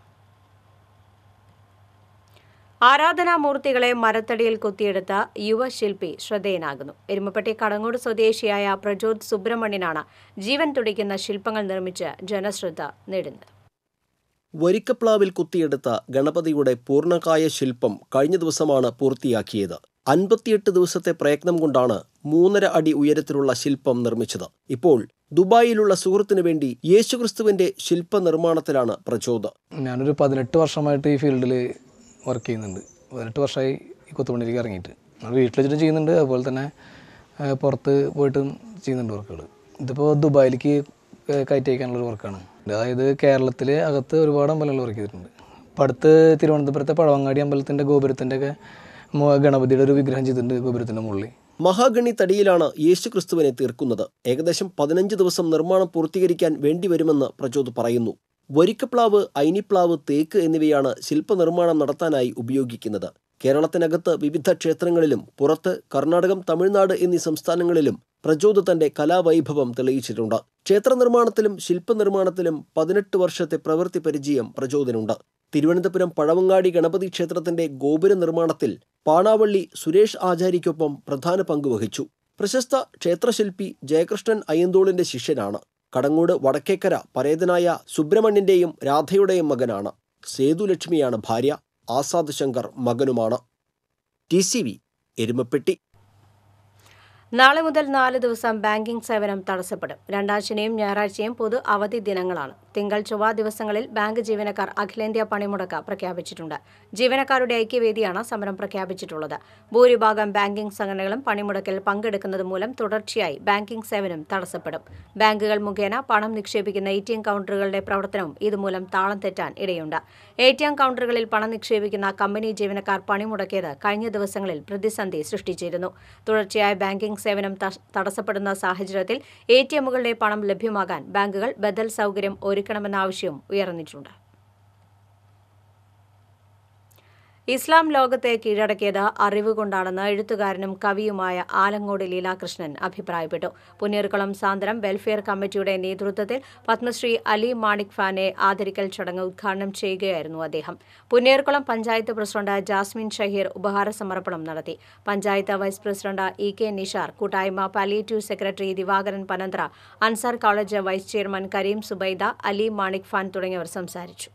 S3: ആരാധനാമൂർത്തികളെ മരത്തടിയിൽ കൊത്തിയെടുത്ത യുവശില്പി ശ്രദ്ധേയനാകുന്നു എരുമപ്പെട്ടി കടങ്ങോട് സ്വദേശിയായ പ്രജോത് സുബ്രഹ്മണ്യനാണ് ജീവൻ തുടിക്കുന്ന ശില്പങ്ങൾ നിർമ്മിച്ച് ജനശ്രദ്ധ നേടുന്നത്
S1: വരിക്കപ്ലാവിൽ കുത്തിയെടുത്ത ഗണപതിയുടെ പൂർണ്ണകായ ശില്പം കഴിഞ്ഞ ദിവസമാണ് പൂർത്തിയാക്കിയത് അൻപത്തിയെട്ട് ദിവസത്തെ പ്രയത്നം കൊണ്ടാണ് മൂന്നര അടി ഉയരത്തിലുള്ള ശില്പം നിർമ്മിച്ചത് ഇപ്പോൾ ദുബായിലുള്ള സുഹൃത്തിനു വേണ്ടി യേശുക്രിസ്തുവിന്റെ ശില്പ നിർമ്മാണത്തിലാണ് പ്രചോദ്
S22: ഞാനൊരു പതിനെട്ട് വർഷമായിട്ട് ഈ ഫീൽഡിൽ വർക്ക് ചെയ്യുന്നുണ്ട് പതിനെട്ട് വർഷമായി ഈ കൊത്തുപണിയിലേക്ക് ഇറങ്ങിയിട്ട് നമ്മൾ വീട്ടിൽ വെച്ചിട്ട് ചെയ്യുന്നുണ്ട് അതുപോലെ തന്നെ ആ, പുറത്ത് പോയിട്ടും ചെയ്യുന്നുണ്ട് വർക്കുകൾ ഇതിപ്പോൾ ദുബായിലേക്ക് ആ, കയറ്റി അയക്കാനുള്ള ഒരു വർക്കാണ് അതായത് കേരളത്തിൽ അകത്ത് ഒരുപാട് അമ്പലങ്ങൾ വർക്ക് ചെയ്തിട്ടുണ്ട് ഇപ്പം അടുത്ത് തിരുവനന്തപുരത്തെ പഴവങ്ങാടി അമ്പലത്തിൻ്റെ ഗോപുരത്തിൻ്റെ ഒക്കെ മു- ഗണപതിയുടെ ഒരു വിഗ്രഹം ചെയ്തിട്ടുണ്ട് ഗോപുരത്തിൻ്റെ മുകളിൽ
S1: മഹാഗണി തടിയിലാണ് യേശുക്രിസ്തുവിനെ തീർക്കുന്നത് ഏകദേശം പതിനഞ്ച് ദിവസം നിർമ്മാണം പൂർത്തീകരിക്കാൻ വേണ്ടിവരുമെന്ന് പ്രചോദ് പറയുന്നു വരിക്കപ്ലാവ് ഐനിപ്ലാവ് തേക്ക് എന്നിവയാണ് ശില്പനിർമ്മാണം നടത്താനായി ഉപയോഗിക്കുന്നത് കേരളത്തിനകത്ത് വിവിധ ക്ഷേത്രങ്ങളിലും പുറത്ത് കർണാടകം തമിഴ്നാട് എന്നീ സംസ്ഥാനങ്ങളിലും പ്രചോദ് തന്റെ കലാവൈഭവം തെളിയിച്ചിട്ടുണ്ട് ക്ഷേത്ര നിർമ്മാണത്തിലും ശില്പനിർമ്മാണത്തിലും പതിനെട്ട് വർഷത്തെ പ്രവൃത്തി പരിചയം പ്രചോദനുണ്ട് തിരുവനന്തപുരം പഴവങ്ങാടി ഗണപതി ക്ഷേത്രത്തിന്റെ ഗോപുര നിർമ്മാണത്തിൽ പാണാവള്ളി സുരേഷ് ആചാര്യയ്ക്കൊപ്പം പ്രധാന പങ്ക് വഹിച്ചു പ്രശസ്ത ക്ഷേത്രശില്പി ജയകൃഷ്ണൻ അയ്യന്തോളിന്റെ ശിഷ്യനാണ് കടങ്ങോട് വടക്കേക്കര പരേതനായ സുബ്രഹ്മണ്യന്റെയും രാധയുടെയും മകനാണ് സേതുലക്ഷ്മിയാണ് ഭാര്യ ആസാദ് ശങ്കർ മകനുമാണ് ടി സി വി എരുമപ്പെട്ടി
S3: നാളെ മുതൽ നാല് ദിവസം ബാങ്കിംഗ് സേവനം തടസ്സപ്പെടും രണ്ടാം ശനിയും ഞായറാഴ്ചയും പൊതു അവധി ദിനങ്ങളാണ് തിങ്കൾ ചൊവ്വ ദിവസങ്ങളിൽ ബാങ്ക് ജീവനക്കാർ അഖിലേന്ത്യാ പണിമുടക്ക് പ്രഖ്യാപിച്ചിട്ടുണ്ട് ജീവനക്കാരുടെ ഐക്യവേദിയാണ് സമരം പ്രഖ്യാപിച്ചിട്ടുള്ളത് ഭൂരിഭാഗം ബാങ്കിംഗ് സംഘടനകളും പണിമുടക്കിൽ പങ്കെടുക്കുന്നത് മൂലം തുടർച്ചയായി ബാങ്കിംഗ് സേവനം തടസ്സപ്പെടും ബാങ്കുകൾ മുഖേന പണം നിക്ഷേപിക്കുന്ന എ ടി എം കൗണ്ടറുകളുടെ പ്രവർത്തനവും ഇതുമൂലം താളം തെറ്റാൻ ഇടയുണ്ട് എ ടി എം കൗണ്ടറുകളിൽ പണം നിക്ഷേപിക്കുന്ന കമ്പനി ജീവനക്കാർ പണിമുടക്കിയത് കഴിഞ്ഞ ദിവസങ്ങളിൽ പ്രതിസന്ധി സൃഷ്ടിച്ചിരുന്നു തുടർച്ചയായ ബാങ്കിംഗ് സേവനം തട- തടസ്സപ്പെടുന്ന സാഹചര്യത്തിൽ എ ടി എമ്മുകളുടെ പണം ലഭ്യമാകാൻ ബാങ്കുകൾ ബദൽ സൗകര്യം ഒരുക്കണമെന്ന ആവശ്യവും ഉയർന്നിട്ടുണ്ട് ഇസ്ലാം ലോകത്തെ കീഴടക്കിയത് അറിവ് കൊണ്ടാണെന്ന് എഴുത്തുകാരനും കവിയുമായ ആലങ്ങോട് ലീലാകൃഷ്ണൻ അഭിപ്രായപ്പെട്ടു പുന്നീർകുളം സാന്ദ്രം വെൽഫെയർ കമ്മിറ്റിയുടെ നേതൃത്വത്തിൽ പത്മശ്രീ അലി മാണിക് ഫാനെ ആദരിക്കൽ ചടങ്ങ് ഉദ്ഘാടനം ചെയ്യുകയായിരുന്നു അദ്ദേഹം പുന്നീർകുളം പഞ്ചായത്ത് പ്രസിഡന്റ് ജാസ്മിൻ ഷഹീർ ഉപഹാര സമർപ്പണം നടത്തി panchayat vice president E K Nishar കൂട്ടായ്മ palliative secretary Divakaran Panantra Ansar college vice chairman Karim Subaida Ali Manikfan തുടങ്ങിയവർ സംസാരിച്ചു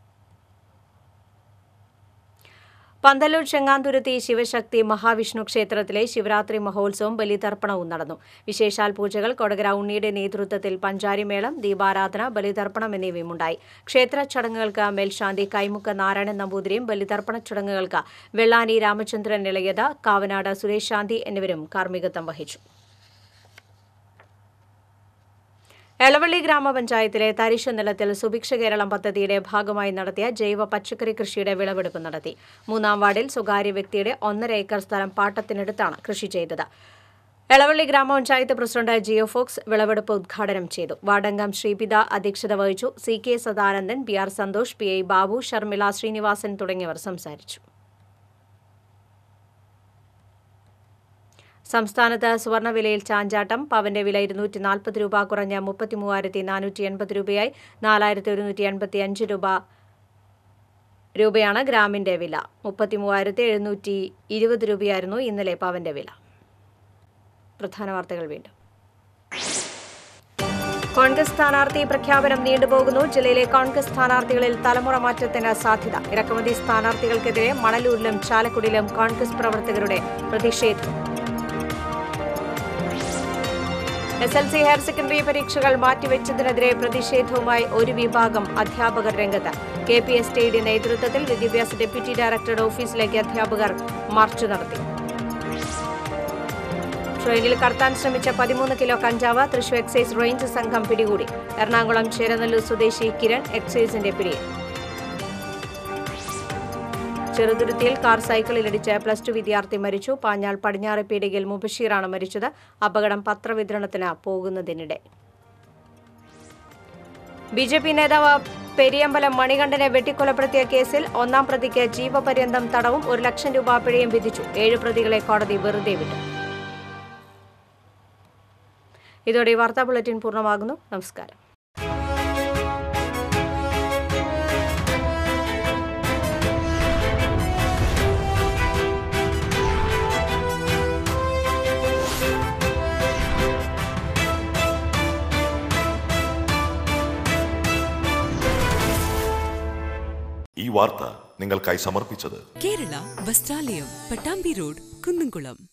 S3: പന്തല്ലൂർ ചെങ്ങാന്തുരുത്തി ശിവശക്തി മഹാവിഷ്ണു ക്ഷേത്രത്തിലെ ശിവരാത്രി മഹോത്സവം ബലിതർപ്പണവും നടന്നു വിശേഷാൽ പൂജകൾ കൊടകര ഉണ്ണിയുടെ നേതൃത്വത്തിൽ പഞ്ചാരിമേളം ദീപാരാധന ബലിതർപ്പണം എന്നിവയുമുണ്ടായി ക്ഷേത്ര ചടങ്ങുകൾക്ക് മേൽശാന്തി കൈമുക്ക് നാരായണൻ നമ്പൂതിരിയും ബലിതർപ്പണ ചടങ്ങുകൾക്ക് വെള്ളാനി രാമചന്ദ്രൻ ഇളയത് കാവനാട് സുരേഷ് ശാന്തി എന്നിവരും കാർമ്മികത്വം വഹിച്ചു എളവള്ളി ഗ്രാമപഞ്ചായത്തിലെ തരിശു നിലത്തിൽ സുഭിക്ഷ കേരളം പദ്ധതിയുടെ ഭാഗമായി നടത്തിയ ജൈവ പച്ചക്കറി കൃഷിയുടെ വിളവെടുപ്പ് നടത്തി മൂന്നാം വാർഡിൽ സ്വകാര്യ വ്യക്തിയുടെ ഒന്നര ഏക്കർ സ്ഥലം പാട്ടത്തിനടുത്താണ് കൃഷി ചെയ്തത് എളവള്ളി ഗ്രാമപഞ്ചായത്ത് പ്രസിഡന്റ് ജിയോ ഫോക്സ് വിളവെടുപ്പ് ഉദ്ഘാടനം ചെയ്തു വാർഡംഗം ശ്രീപിത അധ്യക്ഷത വഹിച്ചു C K Sadanandan B R Santhosh P I Babu Sharmila Srinivasan തുടങ്ങിയവർ സംസാരിച്ചു സംസ്ഥാനത്ത് സ്വർണ്ണവിലയിൽ ചാഞ്ചാട്ടം പവന്റെ വില ഇരുന്നൂറ്റി നാൽപ്പത് രൂപ കുറഞ്ഞ് മുപ്പത്തി മൂവായിരത്തി നാനൂറ്റി എൺപത് രൂപയായി നാലായിരത്തി ഒരുന്നൂറ്റി എൺപത്തി അഞ്ച് രൂപ രൂപയാണ് ഗ്രാമിന്റെ വില മുപ്പത്തി മൂവായിരത്തി എഴുന്നൂറ്റി ഇരുപത് രൂപയായിരുന്നു ഇന്നലെ പവന്റെ വില പ്രധാന വാർത്തകൾ വീണ്ടും കോൺഗ്രസ് സ്ഥാനാർത്ഥി പ്രഖ്യാപനം നീണ്ടുപോകുന്നു ജില്ലയിലെ കോൺഗ്രസ് സ്ഥാനാർത്ഥികളിൽ തലമുറ മാറ്റത്തിന് സാധ്യത ഇറക്കുമതി സ്ഥാനാർത്ഥികൾക്കെതിരെ മണലൂരിലും ചാലക്കുടിയിലും കോൺഗ്രസ് പ്രവർത്തകരുടെ പ്രതിഷേധം S L C higher secondary പരീക്ഷകൾ മാറ്റിവെച്ചതിനെതിരെ പ്രതിഷേധവുമായി ഒരു വിഭാഗം അധ്യാപകർ രംഗത്ത് കെ പി എസ് ടിയുടെ നേതൃത്വത്തിൽ വിദ്യാഭ്യാസ ഡെപ്യൂട്ടി ഡയറക്ടറുടെ ഓഫീസിലേക്ക് അധ്യാപകർ മാർച്ച് നടത്തി ട്രെയിനിൽ കടത്താൻ ശ്രമിച്ച പതിമൂന്ന് കിലോ കഞ്ചാവ് തൃശൂർ എക്സൈസ് റേഞ്ച് സംഘം പിടികൂടി എറണാകുളം ചേരനല്ലൂർ സ്വദേശി കിരൺ എക്സൈസിന്റെ പിടിയിൽ ചെറുതുരുത്തിയിൽ കാർ സൈക്കിളിലിടിച്ച് പ്ലസ് ടു വിദ്യാർത്ഥി മരിച്ചു പാഞ്ഞാൾ പടിഞ്ഞാറെ പീടികയിൽ മുബഷീറാണ് മരിച്ചത് അപകടം പത്രവിതരണത്തിന് പോകുന്നതിനിടെ ബി ജെ പി നേതാവ് പെരിയമ്പലം മണികണ്ഠനെ വെട്ടിക്കൊലപ്പെടുത്തിയ കേസിൽ ഒന്നാം പ്രതിക്ക് ജീവപര്യന്തം തടവും ഒരു ലക്ഷം രൂപ പിഴയും വിധിച്ചു ഏഴ് പ്രതികളെ കോടതി വെറുതെ വിട്ടു ഇതോടെ ഈ വാർത്താ ബുള്ളറ്റിൻ പൂർണ്ണമാകുന്നു നമസ്കാരം
S2: ഈ വാർത്ത നിങ്ങൾക്കായി സമർപ്പിച്ചത്
S4: കേരള വസ്ത്രാലയം പട്ടാമ്പി റോഡ് കുന്നംകുളം